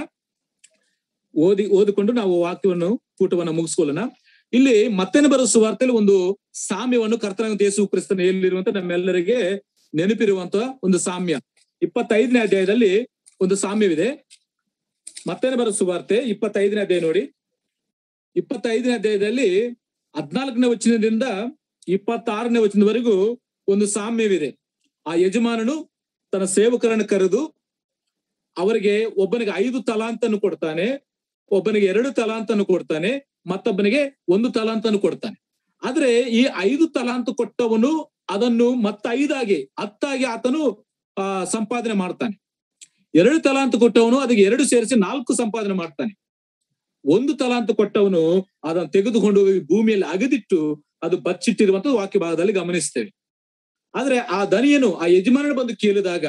ಓದಿ ಓದಿಕೊಂಡು ನಾವು ವಾಕ್ಯವನ್ನು ಕೂಟವನ್ನ ಮುಗಿಸ್ಕೊಳ್ಳೋಣ ಇಲ್ಲಿ ಮತ್ತೇನೆ ಬರೋ ಸುವಾರ್ತೆಯಲ್ಲಿ ಒಂದು ಸಾಮ್ಯವನ್ನು ಕರ್ತನಾದ ಯೇಸು ಕ್ರಿಸ್ತನ ಎಲ್ಲಿರುವಂತ ನಮ್ಮೆಲ್ಲರಿಗೆ ನೆನಪಿರುವಂತ ಒಂದು ಸಾಮ್ಯ ಇಪ್ಪತ್ತೈದನೇ ಅಧ್ಯಾಯದಲ್ಲಿ ಒಂದು ಸಾಮ್ಯವಿದೆ ಮತ್ತೇನೆ ಬರೋ ಸುವಾರ್ತೆ ಇಪ್ಪತ್ತೈದನೇ ಅಧ್ಯಾಯ ನೋಡಿ ಇಪ್ಪತ್ತೈದನೇ ಅಧ್ಯಾಯದಲ್ಲಿ ಹದ್ನಾಲ್ಕನೇ ವಚನದಿಂದ ಇಪ್ಪತ್ತಾರನೇ ವಚನದವರೆಗೂ ಒಂದು ಸಾಮ್ಯವಿದೆ ಆ ಯಜಮಾನನು ತನ್ನ ಸೇವಕರನ್ನು ಕರೆದು ಅವರಿಗೆ ಒಬ್ಬನಿಗೆ ಐದು ತಲಾಂತನ್ನು ಕೊಡ್ತಾನೆ ಒಬ್ಬನಿಗೆ ಎರಡು ತಲಾಂತನ್ನು ಕೊಡ್ತಾನೆ ಮತ್ತೊಬ್ಬನಿಗೆ ಒಂದು ತಲಾಂತನ್ನು ಕೊಡ್ತಾನೆ ಆದ್ರೆ ಈ ಐದು ತಲಾಂತು ಕೊಟ್ಟವನು ಅದನ್ನು ಮತ್ತ ಐದಾಗಿ ಹತ್ತಾಗಿ ಆತನು ಆ ಸಂಪಾದನೆ ಮಾಡ್ತಾನೆ ಎರಡು ತಲಾಂತು ಕೊಟ್ಟವನು ಅದಕ್ಕೆ ಎರಡು ಸೇರಿಸಿ ನಾಲ್ಕು ಸಂಪಾದನೆ ಮಾಡ್ತಾನೆ ಒಂದು ತಲಾಂತು ಕೊಟ್ಟವನು ಅದನ್ನು ತೆಗೆದುಕೊಂಡು ಹೋಗಿ ಭೂಮಿಯಲ್ಲಿ ಅಗದಿಟ್ಟು ಅದು ಬಚ್ಚಿಟ್ಟಿರುವಂತ ವಾಕ್ಯ ಭಾಗದಲ್ಲಿ ಗಮನಿಸ್ತೇವೆ ಆದ್ರೆ ಆ ದನಿಯನು ಆ ಯಜಮಾನನು ಬಂದು ಕೇಳಿದಾಗ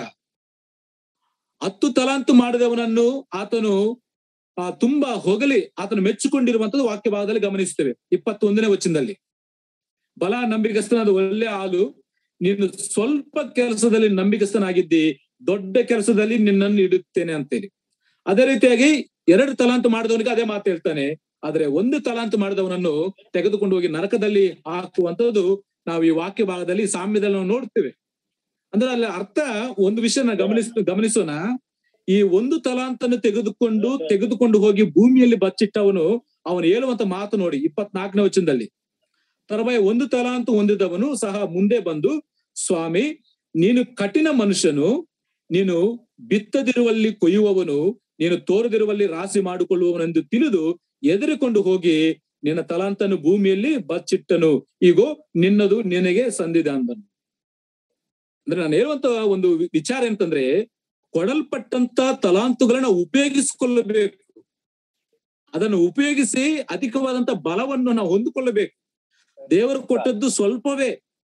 ಹತ್ತು ತಲಾಂತು ಮಾಡಿದವನನ್ನು ಆತನು ಆ ತುಂಬಾ ಹೊಗಲಿ ಆತನು ಮೆಚ್ಚಿಕೊಂಡಿರುವಂತದ್ದು ವಾಕ್ಯ ಭಾಗದಲ್ಲಿ ಗಮನಿಸ್ತೇವೆ ಇಪ್ಪತ್ತೊಂದನೇ ವಚನದಲ್ಲಿ ಬಲ ನಂಬಿಕಸ್ಥನಾದ ಒಳ್ಳೆ ಹಾಲು ನೀನು ಸ್ವಲ್ಪ ಕೆಲಸದಲ್ಲಿ ನಂಬಿಕಸ್ಥನಾಗಿದ್ದಿ ದೊಡ್ಡ ಕೆಲಸದಲ್ಲಿ ನಿನ್ನನ್ನು ಇಡುತ್ತೇನೆ ಅಂತೇಳಿ ಅದೇ ರೀತಿಯಾಗಿ ಎರಡು ತಲಾಂತು ಮಾಡಿದವನಿಗೆ ಅದೇ ಮಾತು ಹೇಳ್ತಾನೆ ಆದ್ರೆ ಒಂದು ತಲಾಂತು ಮಾಡಿದವನನ್ನು ತೆಗೆದುಕೊಂಡು ಹೋಗಿ ನರಕದಲ್ಲಿ ಹಾಕುವಂತದ್ದು ನಾವು ಈ ವಾಕ್ಯ ಭಾಗದಲ್ಲಿ ಸಾಮ್ಯದಲ್ಲಿ ನಾವು ನೋಡ್ತೇವೆ ಅಂದ್ರೆ ಅಲ್ಲಿ ಅರ್ಥ ಒಂದು ವಿಷಯ ನಾವು ಗಮನಿಸ್ ಗಮನಿಸೋಣ ಈ ಒಂದು ತಲಾಂತನ್ನು ತೆಗೆದುಕೊಂಡು ತೆಗೆದುಕೊಂಡು ಹೋಗಿ ಭೂಮಿಯಲ್ಲಿ ಬಚ್ಚಿಟ್ಟವನು ಅವನು ಹೇಳುವಂತ ಮಾತು ನೋಡಿ ಇಪ್ಪತ್ನಾಲ್ಕನೇ ವಚನದಲ್ಲಿ ತರಬಾಯ ಒಂದು ತಲಾಂತು ಹೊಂದಿದವನು ಸಹ ಮುಂದೆ ಬಂದು ಸ್ವಾಮಿ ನೀನು ಕಠಿಣ ಮನುಷ್ಯನು ನೀನು ಬಿತ್ತದಿರುವಲ್ಲಿ ಕೊಯ್ಯುವವನು ನೀನು ತೋರದಿರುವಲ್ಲಿ ರಾಶಿ ಮಾಡಿಕೊಳ್ಳುವವನೆಂದು ತಿಳಿದು ಎದುರಿಕೊಂಡು ಹೋಗಿ ನಿನ್ನ ತಲಾಂತನು ಭೂಮಿಯಲ್ಲಿ ಬಚ್ಚಿಟ್ಟನು ಈಗೋ ನಿನ್ನದು ನಿನಗೆ ಸಂದಿದೆ ಅಂದನು ಅಂದ್ರೆ ನಾನು ಹೇಳುವಂತ ಒಂದು ವಿ- ವಿಚಾರ ಎಂತಂದ್ರೆ ಕೊಡಲ್ಪಟ್ಟಂತ ತಲಾಂತುಗಳನ್ನ ಉಪಯೋಗಿಸಿಕೊಳ್ಳಬೇಕು ಅದನ್ನು ಉಪಯೋಗಿಸಿ ಅಧಿಕವಾದಂತ ಬಲವನ್ನು ನಾವು ಹೊಂದಿಕೊಳ್ಳಬೇಕು ದೇವರು ಕೊಟ್ಟದ್ದು ಸ್ವಲ್ಪವೇ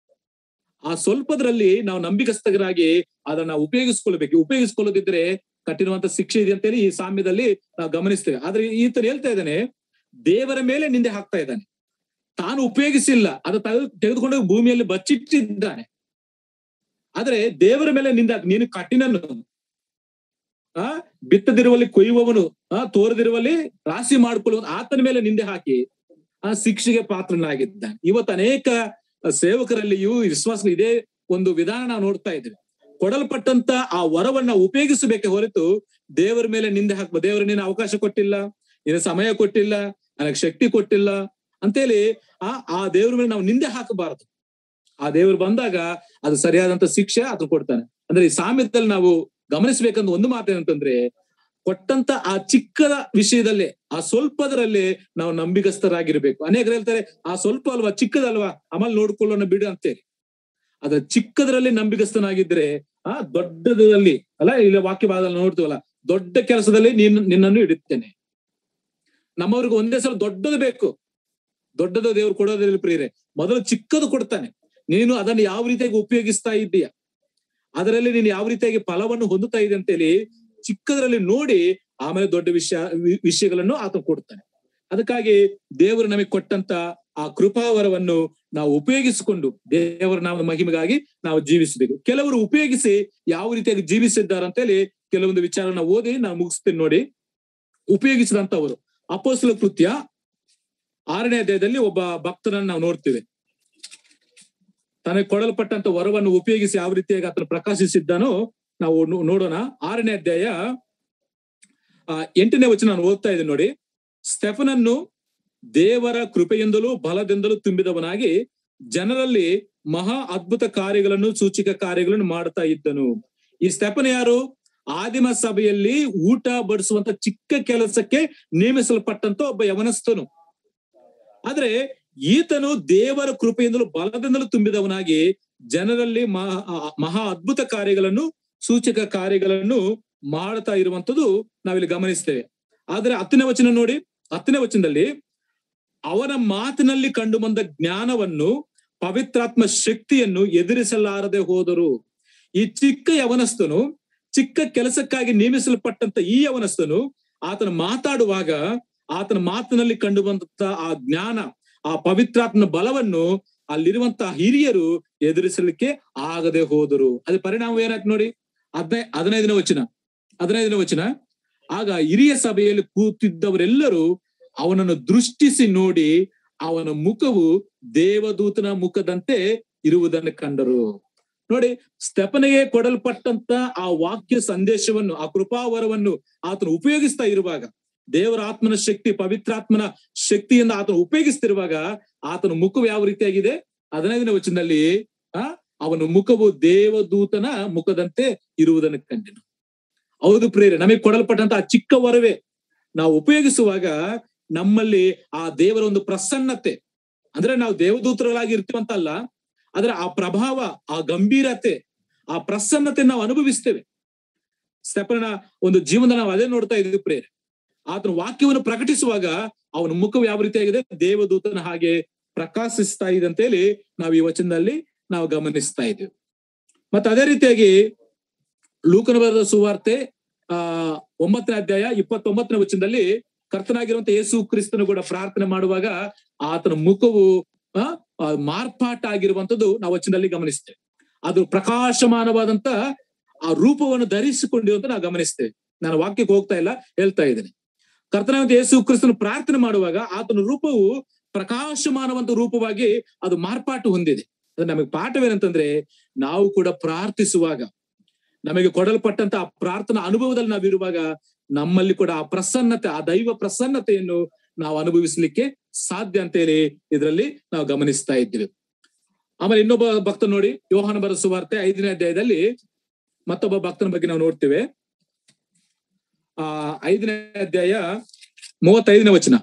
ಆ ಸ್ವಲ್ಪದ್ರಲ್ಲಿ ನಾವು ನಂಬಿಕಸ್ಥರಾಗಿ ಅದನ್ನ ಉಪಯೋಗಿಸ್ಕೊಳ್ಬೇಕು ಉಪಯೋಗಿಸ್ಕೊಳ್ಳೋದಿದ್ರೆ ಕಠಿಣವಂತ ಶಿಕ್ಷೆ ಇದೆ ಅಂತೇಳಿ ಈ ಸಾಮ್ಯದಲ್ಲಿ ನಾವು ಗಮನಿಸ್ತೇವೆ ಆದ್ರೆ ಈತನು ಹೇಳ್ತಾ ಇದ್ದಾನೆ ದೇವರ ಮೇಲೆ ನಿಂದೆ ಹಾಕ್ತಾ ಇದ್ದಾನೆ ತಾನು ಉಪಯೋಗಿಸಿಲ್ಲ ಅದು ತೆಗೆದು- ತೆಗೆದುಕೊಂಡು ಭೂಮಿಯಲ್ಲಿ ಬಚ್ಚಿಟ್ಟಿದ್ದಾನೆ ಆದ್ರೆ ದೇವರ ಮೇಲೆ ನಿಂದ ನೀನು ಕಠಿಣನು ಆ ಬಿತ್ತದಿರುವಲ್ಲಿ ಕೊಯ್ಯುವವನು ಆ ತೋರದಿರುವಲ್ಲಿ ರಾಶಿ ಮಾಡಿಕೊಳ್ಳುವ ಆತನ ಮೇಲೆ ನಿಂದೆ ಹಾಕಿ ಆ ಶಿಕ್ಷೆಗೆ ಪಾತ್ರನಾಗಿದ್ದಾನೆ ಇವತ್ತು ಅನೇಕ ಸೇವಕರಲ್ಲಿಯೂ ವಿಶ್ವಾಸ ಇದೇ ಒಂದು ವಿಧಾನ ನಾವು ನೋಡ್ತಾ ಇದ್ದೇವೆ ಕೊಡಲ್ಪಟ್ಟಂತ ಆ ವರವನ್ನ ಉಪಯೋಗಿಸಬೇಕೆ ಹೊರತು ದೇವರ ಮೇಲೆ ನಿಂದೆ ಹಾಕ್ಬ ದೇವರು ನೀನು ಅವಕಾಶ ಕೊಟ್ಟಿಲ್ಲ ನಿನ್ನ ಸಮಯ ಕೊಟ್ಟಿಲ್ಲ ನನಗೆ ಶಕ್ತಿ ಕೊಟ್ಟಿಲ್ಲ ಅಂತೇಳಿ ಆ ಆ ದೇವ್ರ ಮೇಲೆ ನಾವು ನಿಂದೆ ಹಾಕಬಾರದು ಆ ದೇವರು ಬಂದಾಗ ಅದು ಸರಿಯಾದಂತ ಶಿಕ್ಷೆ ಅದು ಕೊಡ್ತಾನೆ ಅಂದ್ರೆ ಈ ಸಾಮ್ಯದಲ್ಲಿ ನಾವು ಗಮನಿಸಬೇಕಂತ ಒಂದು ಮಾತೇನಂತಂದ್ರೆ ಕೊಟ್ಟಂತ ಆ ಚಿಕ್ಕದ ವಿಷಯದಲ್ಲಿ ಆ ಸ್ವಲ್ಪದರಲ್ಲಿ ನಾವು ನಂಬಿಗಸ್ತರಾಗಿರ್ಬೇಕು ಅನೇಕರು ಹೇಳ್ತಾರೆ ಆ ಸ್ವಲ್ಪ ಅಲ್ವಾ ಚಿಕ್ಕದಲ್ವಾ ಆಮೇಲೆ ನೋಡ್ಕೊಳ್ಳೋಣ ಬಿಡು ಅಂತೇಳಿ ಅದ್ರ ಚಿಕ್ಕದರಲ್ಲಿ ನಂಬಿಗಸ್ತನಾಗಿದ್ರೆ ಆ ದೊಡ್ಡದಲ್ಲಿ ಅಲ್ಲ ಇಲ್ಲ ವಾಕ್ಯ ಭಾಗದಲ್ಲಿ ನೋಡ್ತೀವಲ್ಲ ದೊಡ್ಡ ಕೆಲಸದಲ್ಲಿ ನೀನ್ ನಿನ್ನನ್ನು ಇಡುತ್ತೇನೆ ನಮ್ಮವ್ರಿಗೆ ಒಂದೇ ಸಲ ದೊಡ್ಡದು ಬೇಕು ದೊಡ್ಡದು ದೇವ್ರು ಕೊಡೋದ್ರಲ್ಲಿ ಪ್ರಿಯರೇ ಮೊದಲು ಚಿಕ್ಕದು ಕೊಡ್ತಾನೆ ನೀನು ಅದನ್ನು ಯಾವ ರೀತಿಯಾಗಿ ಉಪಯೋಗಿಸ್ತಾ ಇದ್ದೀಯ ಅದರಲ್ಲಿ ನೀನು ಯಾವ ರೀತಿಯಾಗಿ ಫಲವನ್ನು ಹೊಂದುತ್ತಾ ಇದೆ ಅಂತೇಳಿ ಚಿಕ್ಕದರಲ್ಲಿ ನೋಡಿ ಆಮೇಲೆ ದೊಡ್ಡ ವಿಷಯ ವಿ- ವಿಷಯಗಳನ್ನು ಆತ ಕೊಡ್ತಾನೆ ಅದಕ್ಕಾಗಿ ದೇವರು ನಮಗೆ ಕೊಟ್ಟಂತ ಆ ಕೃಪಾವರವನ್ನು ನಾವು ಉಪಯೋಗಿಸಿಕೊಂಡು ದೇವರ ನಾಮದ ಮಹಿಮೆಗಾಗಿ ನಾವು ಜೀವಿಸಬೇಕು ಕೆಲವರು ಉಪಯೋಗಿಸಿ ಯಾವ ರೀತಿಯಾಗಿ ಜೀವಿಸಿದ್ದಾರೆ ಅಂತೇಳಿ ಕೆಲವೊಂದು ವಿಚಾರ ನಾವು ಓದಿ ನಾವು ಮುಗಿಸ್ತೇನೆ ನೋಡಿ ಉಪಯೋಗಿಸಿದಂತವರು ಅಪೋಸ್ಲ ಕೃತ್ಯ ಆರನೇ ಅಧ್ಯಾಯದಲ್ಲಿ ಒಬ್ಬ ಭಕ್ತನನ್ನು ನಾವು ನೋಡ್ತೇವೆ ತನಗೆ ಕೊಡಲ್ಪಟ್ಟಂತ ವರವನ್ನು ಉಪಯೋಗಿಸಿ ಯಾವ ರೀತಿಯಾಗಿ ಆತನು ಪ್ರಕಾಶಿಸಿದ್ದಾನೋ ನಾವು ನೋ- ನೋಡೋಣ ಆರನೇ ಅಧ್ಯಾಯ ಆ ಎಂಟನೇ ವಚನ ನಾನು ಓದ್ತಾ ಇದ್ದೀನಿ ನೋಡಿ ಸ್ಟೆಫನನ್ನು ದೇವರ ಕೃಪೆಯಿಂದಲೂ ಬಲದಿಂದಲೂ ತುಂಬಿದವನಾಗಿ ಜನರಲ್ಲಿ ಮಹಾ ಅದ್ಭುತ ಕಾರ್ಯಗಳನ್ನು ಸೂಚಕ ಕಾರ್ಯಗಳನ್ನು ಮಾಡ್ತಾ ಇದ್ದನು ಈ ಸ್ಟೆಫನ್ ಯಾರು ಆದಿಮ ಸಭೆಯಲ್ಲಿ ಊಟ ಬಡಿಸುವಂತ ಚಿಕ್ಕ ಕೆಲಸಕ್ಕೆ ನೇಮಿಸಲ್ಪಟ್ಟಂತ ಒಬ್ಬ ಯವನಸ್ಥನು ಆದ್ರೆ ಈತನು ದೇವರ ಕೃಪೆಯಿಂದಲೂ ಬಲದಿಂದಲೂ ತುಂಬಿದವನಾಗಿ ಜನರಲ್ಲಿ ಮಹಾ ಮಹಾ ಅದ್ಭುತ ಕಾರ್ಯಗಳನ್ನು ಸೂಚಕ ಕಾರ್ಯಗಳನ್ನು ಮಾಡ್ತಾ ಇರುವಂತದ್ದು ನಾವಿಲ್ಲಿ ಗಮನಿಸ್ತೇವೆ ಆದ್ರೆ ಹತ್ತನೇ ವಚನ ನೋಡಿ ಹತ್ತನೇ ವಚನದಲ್ಲಿ ಅವನ ಮಾತಿನಲ್ಲಿ ಕಂಡು ಬಂದ ಜ್ಞಾನವನ್ನು ಪವಿತ್ರಾತ್ಮ ಶಕ್ತಿಯನ್ನು ಎದುರಿಸಲಾರದೆ ಹೋದರು ಈ ಚಿಕ್ಕ ಯವನಸ್ಥನು ಚಿಕ್ಕ ಕೆಲಸಕ್ಕಾಗಿ ನೇಮಿಸಲ್ಪಟ್ಟಂತ ಈ ಯವನಸ್ಥನು ಆತನ ಮಾತಾಡುವಾಗ ಆತನ ಮಾತಿನಲ್ಲಿ ಕಂಡು ಬಂದಂತ ಆ ಜ್ಞಾನ ಆ ಪವಿತ್ರಾತ್ಮನ ಬಲವನ್ನು ಅಲ್ಲಿರುವಂತಹ ಹಿರಿಯರು ಎದುರಿಸಲಿಕ್ಕೆ ಆಗದೆ ಹೋದರು ಅದ್ರ ಪರಿಣಾಮ ಏನಾಯ್ತು ನೋಡಿ ಹದಿನೈ ಹದಿನೈದನೇ ವಚನ ಹದಿನೈದನೇ ವಚನ ಆಗ ಹಿರಿಯ ಸಭೆಯಲ್ಲಿ ಕೂತಿದ್ದವರೆಲ್ಲರೂ ಅವನನ್ನು ದೃಷ್ಟಿಸಿ ನೋಡಿ ಅವನ ಮುಖವು ದೇವದೂತನ ಮುಖದಂತೆ ಇರುವುದನ್ನು ಕಂಡರು ನೋಡಿ ಸ್ಟೆಪನಿಗೆ ಕೊಡಲ್ಪಟ್ಟಂತ ಆ ವಾಕ್ಯ ಸಂದೇಶವನ್ನು ಆ ಕೃಪಾವರವನ್ನು ಆತನು ಉಪಯೋಗಿಸ್ತಾ ಇರುವಾಗ ದೇವರ ಆತ್ಮನ ಶಕ್ತಿ ಪವಿತ್ರಾತ್ಮನ ಶಕ್ತಿಯಿಂದ ಆತನು ಉಪಯೋಗಿಸ್ತಿರುವಾಗ ಆತನ ಮುಖವು ಯಾವ ರೀತಿಯಾಗಿದೆ ಹದಿನೈದನೇ ವಚನದಲ್ಲಿ ಆ ಅವನ ಮುಖವು ದೇವದೂತನ ಮುಖದಂತೆ ಇರುವುದನ್ನು ಕಂಡೆನು ಹೌದು ಪ್ರೇರೆ ನಮಗೆ ಕೊಡಲ್ಪಟ್ಟಂತ ಆ ಚಿಕ್ಕ ವರವೇ ನಾವು ಉಪಯೋಗಿಸುವಾಗ ನಮ್ಮಲ್ಲಿ ಆ ದೇವರ ಒಂದು ಪ್ರಸನ್ನತೆ ಅಂದ್ರೆ ನಾವು ದೇವದೂತರಾಗಿ ಇರ್ತೀವಂತಲ್ಲ ಆದ್ರೆ ಆ ಪ್ರಭಾವ ಆ ಗಂಭೀರತೆ ಆ ಪ್ರಸನ್ನತೆ ನಾವು ಅನುಭವಿಸ್ತೇವೆ ಸ್ಟೆಪನ ಒಂದು ಜೀವನ ನಾವು ಅದೇ ನೋಡ್ತಾ ಇದ್ದೀವಿ ಪ್ರೇರೆ ಆತನ ವಾಕ್ಯವನ್ನು ಪ್ರಕಟಿಸುವಾಗ ಅವನ ಮುಖವು ಯಾವ ರೀತಿಯಾಗಿದೆ ದೇವದೂತನ ಹಾಗೆ ಪ್ರಕಾಶಿಸ್ತಾ ಇದೆ ಅಂತೇಳಿ ನಾವು ಈ ವಚನದಲ್ಲಿ ನಾವು ಗಮನಿಸ್ತಾ ಇದ್ದೀವಿ ಮತ್ತೆ ಅದೇ ರೀತಿಯಾಗಿ ಲೂಕನ ಬರೆದ ಸುವಾರ್ತೆ ಆ ಒಂಬತ್ತನೇ ಅಧ್ಯಾಯ ಇಪ್ಪತ್ತೊಂಬತ್ತನೇ ವಚನದಲ್ಲಿ ಕರ್ತನಾಗಿರುವಂತ ಯೇಸು ಕ್ರಿಸ್ತನು ಕೂಡ ಪ್ರಾರ್ಥನೆ ಮಾಡುವಾಗ ಆತನ ಮುಖವು ಆ ಆ ಮಾರ್ಪಾಟ ಆಗಿರುವಂತದ್ದು ನಾವು ವಚನದಲ್ಲಿ ಗಮನಿಸ್ತೇವೆ ಅದು ಪ್ರಕಾಶಮಾನವಾದಂತ ಆ ರೂಪವನ್ನು ಧರಿಸಿಕೊಂಡಿರುವಂತ ನಾವು ಗಮನಿಸ್ತೇವೆ ನಾನು ವಾಕ್ಯಕ್ಕೆ ಹೋಗ್ತಾ ಇಲ್ಲ ಹೇಳ್ತಾ ಇದ್ದೇನೆ ಕರ್ತನಾದ ಯೇಸು ಕ್ರಿಸ್ತನು ಪ್ರಾರ್ಥನೆ ಮಾಡುವಾಗ ಆತನ ರೂಪವು ಪ್ರಕಾಶಮಾನವಂತ ರೂಪವಾಗಿ ಅದು ಮಾರ್ಪಾಟು ಹೊಂದಿದೆ ಅದು ನಮಗೆ ಪಾಠವೇನಂತಂದ್ರೆ ನಾವು ಕೂಡ ಪ್ರಾರ್ಥಿಸುವಾಗ ನಮಗೆ ಕೊಡಲ್ಪಟ್ಟಂತ ಆ ಪ್ರಾರ್ಥನಾ ಅನುಭವದಲ್ಲಿ ನಾವಿರುವಾಗ ನಮ್ಮಲ್ಲಿ ಕೂಡ ಆ ಪ್ರಸನ್ನತೆ ಆ ದೈವ ಪ್ರಸನ್ನತೆಯನ್ನು ನಾವು ಅನುಭವಿಸ್ಲಿಕ್ಕೆ ಸಾಧ್ಯ ಅಂತೇಳಿ ಇದರಲ್ಲಿ ನಾವು ಗಮನಿಸ್ತಾ ಇದ್ದೀವಿ ಆಮೇಲೆ ಇನ್ನೊಬ್ಬ ಭಕ್ತ ನೋಡಿ ಯೋಹಾನ ಬರ ಸುವಾರ್ತೆ ಐದನೇ ಅಧ್ಯಾಯದಲ್ಲಿ ಮತ್ತೊಬ್ಬ ಭಕ್ತನ ಬಗ್ಗೆ ನಾವು ನೋಡ್ತೇವೆ ಆ ಐದನೇ ಅಧ್ಯಾಯ ಮೂವತ್ತೈದನೇ ವಚನ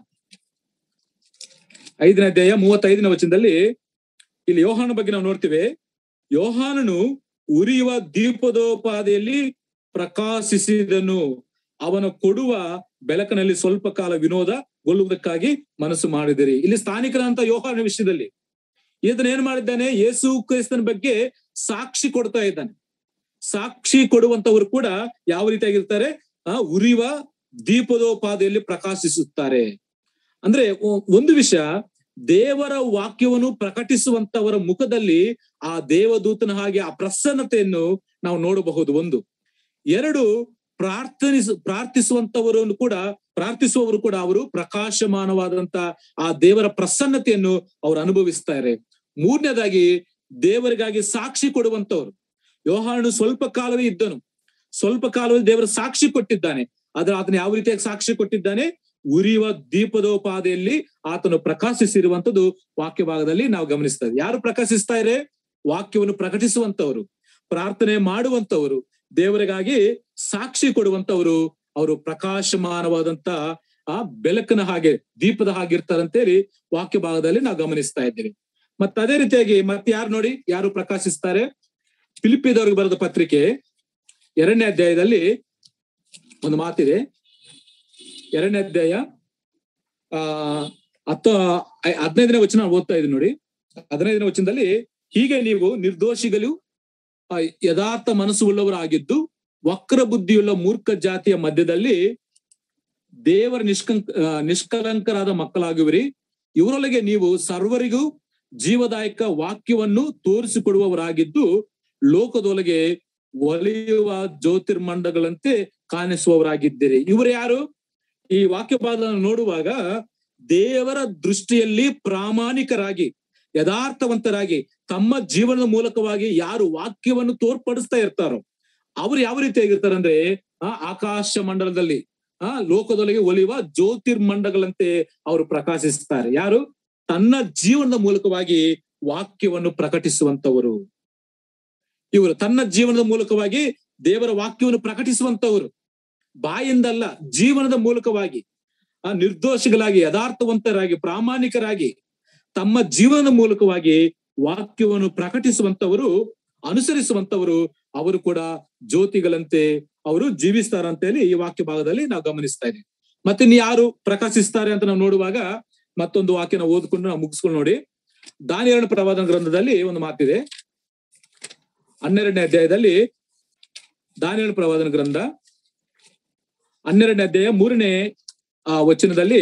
ಐದನೇ ಅಧ್ಯಾಯ ಮೂವತ್ತೈದನೇ ವಚನದಲ್ಲಿ ಇಲ್ಲಿ ಯೋಹಾನ ಬಗ್ಗೆ ನಾವು ನೋಡ್ತೇವೆ ಯೋಹಾನನು ಉರಿಯುವ ದೀಪದೋಪಾದಿಯಲ್ಲಿ ಪ್ರಕಾಶಿಸಿದನು ಅವನ ಕೊಡುವ ಬೆಳಕಿನಲ್ಲಿ ಸ್ವಲ್ಪ ಕಾಲ ವಿನೋದಗೊಳ್ಳುವುದಕ್ಕಾಗಿ ಮನಸ್ಸು ಮಾಡಿದಿರಿ ಇಲ್ಲಿ ಸ್ಥಾನಿಕರಂತ ಯೋಹಾನ ವಿಷಯದಲ್ಲಿ ಇದನ್ನ ಏನ್ ಮಾಡಿದ್ದಾನೆ ಯೇಸು ಕ್ರಿಸ್ತನ ಬಗ್ಗೆ ಸಾಕ್ಷಿ ಕೊಡ್ತಾ ಇದ್ದಾನೆ ಸಾಕ್ಷಿ ಕೊಡುವಂತವರು ಕೂಡ ಯಾವ ರೀತಿಯಾಗಿರ್ತಾರೆ ಆ ಉರಿಯುವ ದೀಪದೋಪಾದಿಯಲ್ಲಿ ಪ್ರಕಾಶಿಸುತ್ತಾರೆ ಅಂದ್ರೆ ಒ- ಒಂದು ವಿಷಯ ದೇವರ ವಾಕ್ಯವನ್ನು ಪ್ರಕಟಿಸುವಂತವರ ಮುಖದಲ್ಲಿ ಆ ದೇವದೂತನ ಹಾಗೆ ಆ ಪ್ರಸನ್ನತೆಯನ್ನು ನಾವು ನೋಡಬಹುದು ಒಂದು ಎರಡು ಪ್ರಾರ್ಥನಿಸ ಪ್ರಾರ್ಥಿಸುವಂತವರನ್ನು ಕೂಡ ಪ್ರಾರ್ಥಿಸುವವರು ಕೂಡ ಅವರು ಪ್ರಕಾಶಮಾನವಾದಂತ ಆ ದೇವರ ಪ್ರಸನ್ನತೆಯನ್ನು ಅವರು ಅನುಭವಿಸ್ತಾರೆ ಮೂರನೇದಾಗಿ ದೇವರಿಗಾಗಿ ಸಾಕ್ಷಿ ಕೊಡುವಂತವ್ರು ಯೋಹಾನು ಸ್ವಲ್ಪ ಕಾಲವೇ ಇದ್ದನು ಸ್ವಲ್ಪ ಕಾಲವೇ ದೇವರ ಸಾಕ್ಷಿ ಕೊಟ್ಟಿದ್ದಾನೆ ಆದ್ರೆ ಆತನ ಯಾವ ರೀತಿಯಾಗಿ ಸಾಕ್ಷಿ ಕೊಟ್ಟಿದ್ದಾನೆ ಉರಿಯುವ ದೀಪದೋಪಾದಿಯಲ್ಲಿ ಆತನು ಪ್ರಕಾಶಿಸಿರುವಂತದ್ದು ವಾಕ್ಯ ಭಾಗದಲ್ಲಿ ನಾವು ಗಮನಿಸ್ತೇವೆ ಯಾರು ಪ್ರಕಾಶಿಸ್ತಾ ಇರೆ ವಾಕ್ಯವನ್ನು ಪ್ರಕಟಿಸುವಂತವರು ಪ್ರಾರ್ಥನೆ ಮಾಡುವಂತವರು ದೇವರಿಗಾಗಿ ಸಾಕ್ಷಿ ಕೊಡುವಂತವರು ಅವರು ಪ್ರಕಾಶಮಾನವಾದಂತ ಆ ಬೆಳಕಿನ ಹಾಗೆ ದೀಪದ ಹಾಗೆ ಇರ್ತಾರಂತೇಳಿ ವಾಕ್ಯ ಭಾಗದಲ್ಲಿ ನಾವು ಗಮನಿಸ್ತಾ ಇದ್ದೀವಿ ಮತ್ತೆ ಅದೇ ರೀತಿಯಾಗಿ ಮತ್ತೆ ಯಾರು ನೋಡಿ ಯಾರು ಪ್ರಕಾಶಿಸ್ತಾರೆ ಫಿಲಿಪಿದವ್ರಿಗೆ ಬರೆದ ಪತ್ರಿಕೆ ಎರಡನೇ ಅಧ್ಯಾಯದಲ್ಲಿ ಒಂದು ಮಾತಿದೆ ಎರಡನೇ ಅಧ್ಯಾಯ ಆ ಹತ್ತ ಹದಿನೈದನೇ ವಚನ ಓದ್ತಾ ಇದ್ದೀನಿ ನೋಡಿ ಹದಿನೈದನೇ ವಚನದಲ್ಲಿ ಹೀಗೆ ನೀವು ನಿರ್ದೋಷಿಗಳು ಆ, ಯಥಾರ್ಥ ಮನಸ್ಸು ಉಳ್ಳವರಾಗಿದ್ದು ವಕ್ರ ಬುದ್ಧಿಯುಳ್ಳ ಮೂರ್ಖ ಜಾತಿಯ ಮಧ್ಯದಲ್ಲಿ ದೇವರ ನಿಷ್ಕಂಕ ಆ, ನಿಷ್ಕಲಂಕರಾದ ಮಕ್ಕಳಾಗುವಿರಿ ಇವರೊಳಗೆ ನೀವು ಸರ್ವರಿಗೂ ಜೀವದಾಯಕ ವಾಕ್ಯವನ್ನು ತೋರಿಸಿಕೊಡುವವರಾಗಿದ್ದು ಲೋಕದೊಳಗೆ ಒಲಿಯುವ ಜ್ಯೋತಿರ್ಮಂಡಗಳಂತೆ ಕಾಣಿಸುವವರಾಗಿದ್ದೀರಿ ಇವರು ಯಾರು ಈ ವಾಕ್ಯ ಭಾಗವನ್ನು ನೋಡುವಾಗ ದೇವರ ದೃಷ್ಟಿಯಲ್ಲಿ ಪ್ರಾಮಾಣಿಕರಾಗಿ ಯಥಾರ್ಥವಂತರಾಗಿ ತಮ್ಮ ಜೀವನದ ಮೂಲಕವಾಗಿ ಯಾರು ವಾಕ್ಯವನ್ನು ತೋರ್ಪಡಿಸ್ತಾ ಇರ್ತಾರೋ ಅವ್ರು ಯಾವ ರೀತಿಯಾಗಿರ್ತಾರೆ ಅಂದ್ರೆ ಆ ಆಕಾಶ ಮಂಡಲದಲ್ಲಿ ಆ ಲೋಕದೊಳಗೆ ಒಲಿಯುವ ಜ್ಯೋತಿರ್ಮಂಡಗಳಂತೆ ಅವರು ಪ್ರಕಾಶಿಸ್ತಾರೆ ಯಾರು ತನ್ನ ಜೀವನದ ಮೂಲಕವಾಗಿ ವಾಕ್ಯವನ್ನು ಪ್ರಕಟಿಸುವಂತವರು ಇವರು ತನ್ನ ಜೀವನದ ಮೂಲಕವಾಗಿ ದೇವರ ವಾಕ್ಯವನ್ನು ಪ್ರಕಟಿಸುವಂತವರು ಬಾಯಿಂದಲ್ಲ ಜೀವನದ ಮೂಲಕವಾಗಿ ಆ ನಿರ್ದೋಷಿಗಳಾಗಿ ಯಥಾರ್ಥವಂತರಾಗಿ ಪ್ರಾಮಾಣಿಕರಾಗಿ ತಮ್ಮ ಜೀವನದ ಮೂಲಕವಾಗಿ ವಾಕ್ಯವನ್ನು ಪ್ರಕಟಿಸುವಂತವರು ಅನುಸರಿಸುವಂತವರು ಅವರು ಕೂಡ ಜ್ಯೋತಿಗಳಂತೆ ಅವರು ಜೀವಿಸ್ತಾರಂತ ಹೇಳಿ ಈ ವಾಕ್ಯ ಭಾಗದಲ್ಲಿ ನಾವು ಗಮನಿಸ್ತಾ ಇದ್ದೀವಿ ಮತ್ತೆ ಇನ್ನು ಯಾರು ಪ್ರಕಾಶಿಸ್ತಾರೆ ಅಂತ ನಾವು ನೋಡುವಾಗ ಮತ್ತೊಂದು ವಾಕ್ಯನ ಓದ್ಕೊಂಡು ನಾವು ಮುಗಿಸ್ಕೊಂಡು ನೋಡಿ ದಾನಿಯರಣ ಪ್ರವಾದನ ಗ್ರಂಥದಲ್ಲಿ ಒಂದು ಮಾತಿದೆ ಹನ್ನೆರಡನೇ ಅಧ್ಯಾಯದಲ್ಲಿ ದಾನಿಯರಣ ಪ್ರವಾದನ ಗ್ರಂಥ ಹನ್ನೆರಡನೇ ಅಧ್ಯಾಯ ಮೂರನೇ ಆ ವಚನದಲ್ಲಿ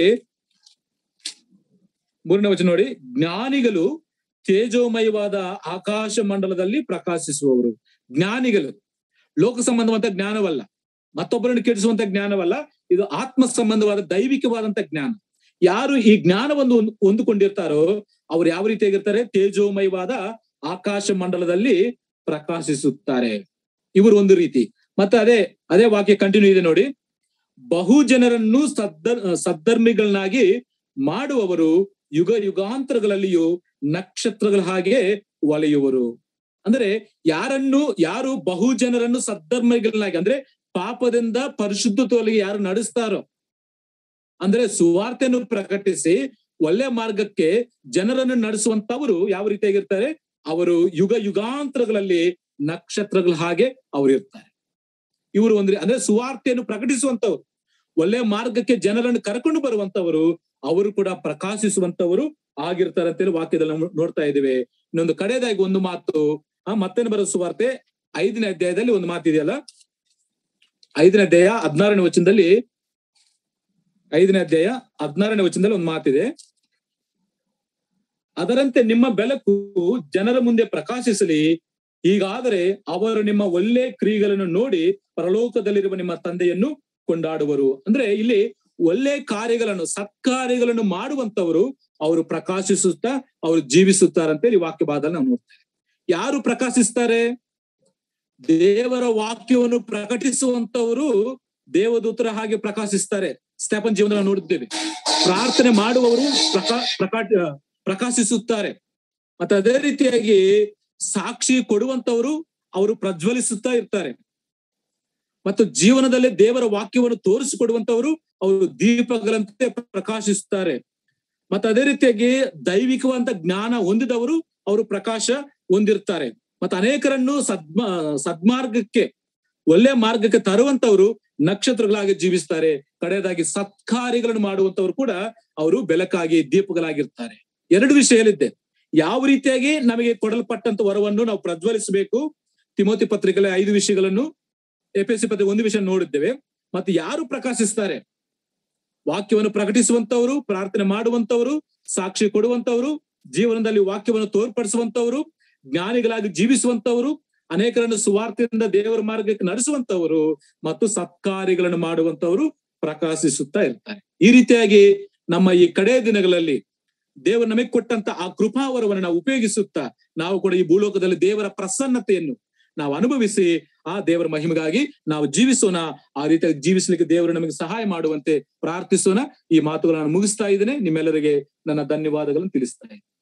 ಮೂರನೇ ವಚನ ನೋಡಿ ಜ್ಞಾನಿಗಳು ತೇಜೋಮಯವಾದ ಆಕಾಶ ಮಂಡಲದಲ್ಲಿ ಪ್ರಕಾಶಿಸುವವರು ಜ್ಞಾನಿಗಳು ಲೋಕ ಸಂಬಂಧವಂತ ಜ್ಞಾನವಲ್ಲ ಮತ್ತೊಬ್ಬರನ್ನು ಕೆಡಿಸುವಂತ ಜ್ಞಾನವಲ್ಲ ಇದು ಆತ್ಮ ಸಂಬಂಧವಾದ ದೈವಿಕವಾದಂತ ಜ್ಞಾನ ಯಾರು ಈ ಜ್ಞಾನವನ್ನು ಹೊಂದ್- ಹೊಂದಿಕೊಂಡಿರ್ತಾರೋ ಅವ್ರು ಯಾವ ರೀತಿಯಾಗಿರ್ತಾರೆ ತೇಜೋಮಯವಾದ ಆಕಾಶ ಮಂಡಲದಲ್ಲಿ ಪ್ರಕಾಶಿಸುತ್ತಾರೆ ಇವರು ಒಂದು ರೀತಿ ಮತ್ತೆ ಅದೇ ಅದೇ ವಾಕ್ಯ ಕಂಟಿನ್ಯೂ ಇದೆ ನೋಡಿ ಬಹು ಜನರನ್ನು ಸದ್ದರ್ ಸದ್ಧರ್ಮಿಗಳನ್ನಾಗಿ ಮಾಡುವವರು ಯುಗ ಯುಗಾಂತರಗಳಲ್ಲಿಯೂ ನಕ್ಷತ್ರಗಳ ಹಾಗೆ ಒಲೆಯುವರು ಅಂದ್ರೆ ಯಾರನ್ನು ಯಾರು ಬಹು ಜನರನ್ನು ಸದ್ಧರ್ಮಿಗಳನ್ನಾಗಿ ಅಂದ್ರೆ ಪಾಪದಿಂದ ಪರಿಶುದ್ಧತೆಯೊಳಗೆ ಯಾರು ನಡೆಸ್ತಾರೋ ಅಂದ್ರೆ ಸುವಾರ್ತೆಯನ್ನು ಪ್ರಕಟಿಸಿ ಒಳ್ಳೆ ಮಾರ್ಗಕ್ಕೆ ಜನರನ್ನು ನಡೆಸುವಂತವರು ಯಾವ ರೀತಿಯಾಗಿರ್ತಾರೆ ಅವರು ಯುಗ ಯುಗಾಂತರಗಳಲ್ಲಿ ನಕ್ಷತ್ರಗಳ ಹಾಗೆ ಅವರು ಇರ್ತಾರೆ ಇವರು ಒಂದ್ರಿ ಅಂದ್ರೆ ಸುವಾರ್ತೆಯನ್ನು ಪ್ರಕಟಿಸುವಂತವ್ರು ಒಳ್ಳೆ ಮಾರ್ಗಕ್ಕೆ ಜನರನ್ನು ಕರ್ಕೊಂಡು ಬರುವಂತವರು ಅವರು ಕೂಡ ಪ್ರಕಾಶಿಸುವಂತವರು ಆಗಿರ್ತಾರೆ ಅಂತೇಳಿ ವಾಕ್ಯದಲ್ಲಿ ನಾವು ನೋಡ್ತಾ ಇದ್ದೇವೆ ಇನ್ನೊಂದು ಕಡೆಯದಾಗಿ ಒಂದು ಮಾತು ಆ ಮತ್ತೇನು ಬರೋ ಸುವಾರ್ತೆ ಐದನೇ ಅಧ್ಯಾಯದಲ್ಲಿ ಒಂದು ಮಾತಿದೆಯಲ್ಲ ಐದನೇ ಅಧ್ಯಾಯ ಹದಿನಾರನೇ ವಚನದಲ್ಲಿ ಐದನೇ ಅಧ್ಯಾಯ ಹದಿನಾರನೇ ವಚನದಲ್ಲಿ ಒಂದು ಮಾತಿದೆ ಅದರಂತೆ ನಿಮ್ಮ ಬೆಳಕು ಜನರ ಮುಂದೆ ಪ್ರಕಾಶಿಸಲಿ ಹೀಗಾದರೆ ಅವರು ನಿಮ್ಮ ಒಳ್ಳೆ ಕ್ರಿಯೆಗಳನ್ನು ನೋಡಿ ಪರಲೋಕದಲ್ಲಿರುವ ನಿಮ್ಮ ತಂದೆಯನ್ನು ಕೊಂಡಾಡುವರು ಅಂದ್ರೆ ಇಲ್ಲಿ ಒಳ್ಳೆ ಕಾರ್ಯಗಳನ್ನು ಸತ್ಕಾರ್ಯಗಳನ್ನು ಮಾಡುವಂತವರು ಅವರು ಪ್ರಕಾಶಿಸುತ್ತಾ ಅವರು ಜೀವಿಸುತ್ತಾರಂತೆ ಈ ವಾಕ್ಯ ಭಾಗದಲ್ಲಿ ನಾವು ನೋಡ್ತೇವೆ ಯಾರು ಪ್ರಕಾಶಿಸ್ತಾರೆ ದೇವರ ವಾಕ್ಯವನ್ನು ಪ್ರಕಟಿಸುವಂತವರು ದೇವದೂತರ ಹಾಗೆ ಪ್ರಕಾಶಿಸ್ತಾರೆ ಸ್ಟೆಫನ್ ಜೀವನ ನೋಡಿದ್ದೇವೆ ಪ್ರಾರ್ಥನೆ ಮಾಡುವವರು ಪ್ರಕಾ ಪ್ರಕಾಶ ಪ್ರಕಾಶಿಸುತ್ತಾರೆ ಮತ್ತೆ ಅದೇ ರೀತಿಯಾಗಿ ಸಾಕ್ಷಿ ಕೊಡುವಂತವರು ಅವರು ಪ್ರಜ್ವಲಿಸುತ್ತಾ ಇರ್ತಾರೆ ಮತ್ತು ಜೀವನದಲ್ಲಿ ದೇವರ ವಾಕ್ಯವನ್ನು ತೋರಿಸಿಕೊಡುವಂತವರು ಅವರು ದೀಪಗಳಂತೆ ಪ್ರಕಾಶಿಸುತ್ತಾರೆ ಮತ್ತೆ ಅದೇ ರೀತಿಯಾಗಿ ದೈವಿಕವಾದ ಜ್ಞಾನ ಹೊಂದಿದವರು ಅವರು ಪ್ರಕಾಶ ಹೊಂದಿರ್ತಾರೆ ಮತ್ತೆ ಅನೇಕರನ್ನು ಸದ್ಮ ಸದ್ಮಾರ್ಗಕ್ಕೆ ಒಳ್ಳೆ ಮಾರ್ಗಕ್ಕೆ ತರುವಂತವರು ನಕ್ಷತ್ರಗಳಾಗಿ ಜೀವಿಸ್ತಾರೆ ಕಡೆಯದಾಗಿ ಸತ್ಕಾರ್ಯಗಳನ್ನು ಮಾಡುವಂತವರು ಕೂಡ ಅವರು ಬೆಳಕಾಗಿ ದೀಪಗಳಾಗಿರ್ತಾರೆ ಎರಡು ವಿಷಯಲಿದ್ದೆ ಯಾವ ರೀತಿಯಾಗಿ ನಮಗೆ ಕೊಡಲ್ಪಟ್ಟಂತ ವರವನ್ನು ನಾವು ಪ್ರಜ್ವಲಿಸಬೇಕು ತಿಮೋತಿ ಪತ್ರಿಕೆಗಳ ಐದು ವಿಷಯಗಳನ್ನು ಎಪಿಎಸ್ಸಿ ಪತ್ರಿಕೆ ಒಂದು ವಿಷಯ ನೋಡಿದ್ದೇವೆ ಮತ್ತೆ ಯಾರು ಪ್ರಕಾಶಿಸ್ತಾರೆ ವಾಕ್ಯವನ್ನು ಪ್ರಕಟಿಸುವಂತವರು ಪ್ರಾರ್ಥನೆ ಮಾಡುವಂತವರು ಸಾಕ್ಷಿ ಕೊಡುವಂತವರು ಜೀವನದಲ್ಲಿ ವಾಕ್ಯವನ್ನು ತೋರ್ಪಡಿಸುವಂತವರು ಜ್ಞಾನಿಗಳಾಗಿ ಜೀವಿಸುವಂತವರು ಅನೇಕರನ್ನು ಸುವಾರ್ತೆಯಿಂದ ದೇವರ ಮಾರ್ಗಕ್ಕೆ ನಡೆಸುವಂತವರು ಮತ್ತು ಸತ್ಕಾರ್ಯಗಳನ್ನು ಮಾಡುವಂತವರು ಪ್ರಕಾಶಿಸುತ್ತಾ ಇರ್ತಾರೆ ಈ ರೀತಿಯಾಗಿ ನಮ್ಮ ಈ ಕಡೆ ದಿನಗಳಲ್ಲಿ ದೇವರು ನಮಗೆ ಕೊಟ್ಟಂತ ಆ ಕೃಪಾವರವನ್ನು ನಾವು ಉಪಯೋಗಿಸುತ್ತಾ ನಾವು ಕೂಡ ಈ ಭೂಲೋಕದಲ್ಲಿ ದೇವರ ಪ್ರಸನ್ನತೆಯನ್ನು ನಾವು ಅನುಭವಿಸಿ ಆ ದೇವರ ಮಹಿಮೆಗಾಗಿ ನಾವು ಜೀವಿಸೋಣ ಆ ರೀತಿಯಾಗಿ ಜೀವಿಸಲಿಕ್ಕೆ ದೇವರು ನಮಗೆ ಸಹಾಯ ಮಾಡುವಂತೆ ಪ್ರಾರ್ಥಿಸೋಣ ಈ ಮಾತುಗಳನ್ನು ನಾನು ಮುಗಿಸ್ತಾ ಇದ್ದೇನೆ ನಿಮ್ಮೆಲ್ಲರಿಗೆ ನನ್ನ ಧನ್ಯವಾದಗಳನ್ನು ತಿಳಿಸ್ತಾ ಇದ್ದೇನೆ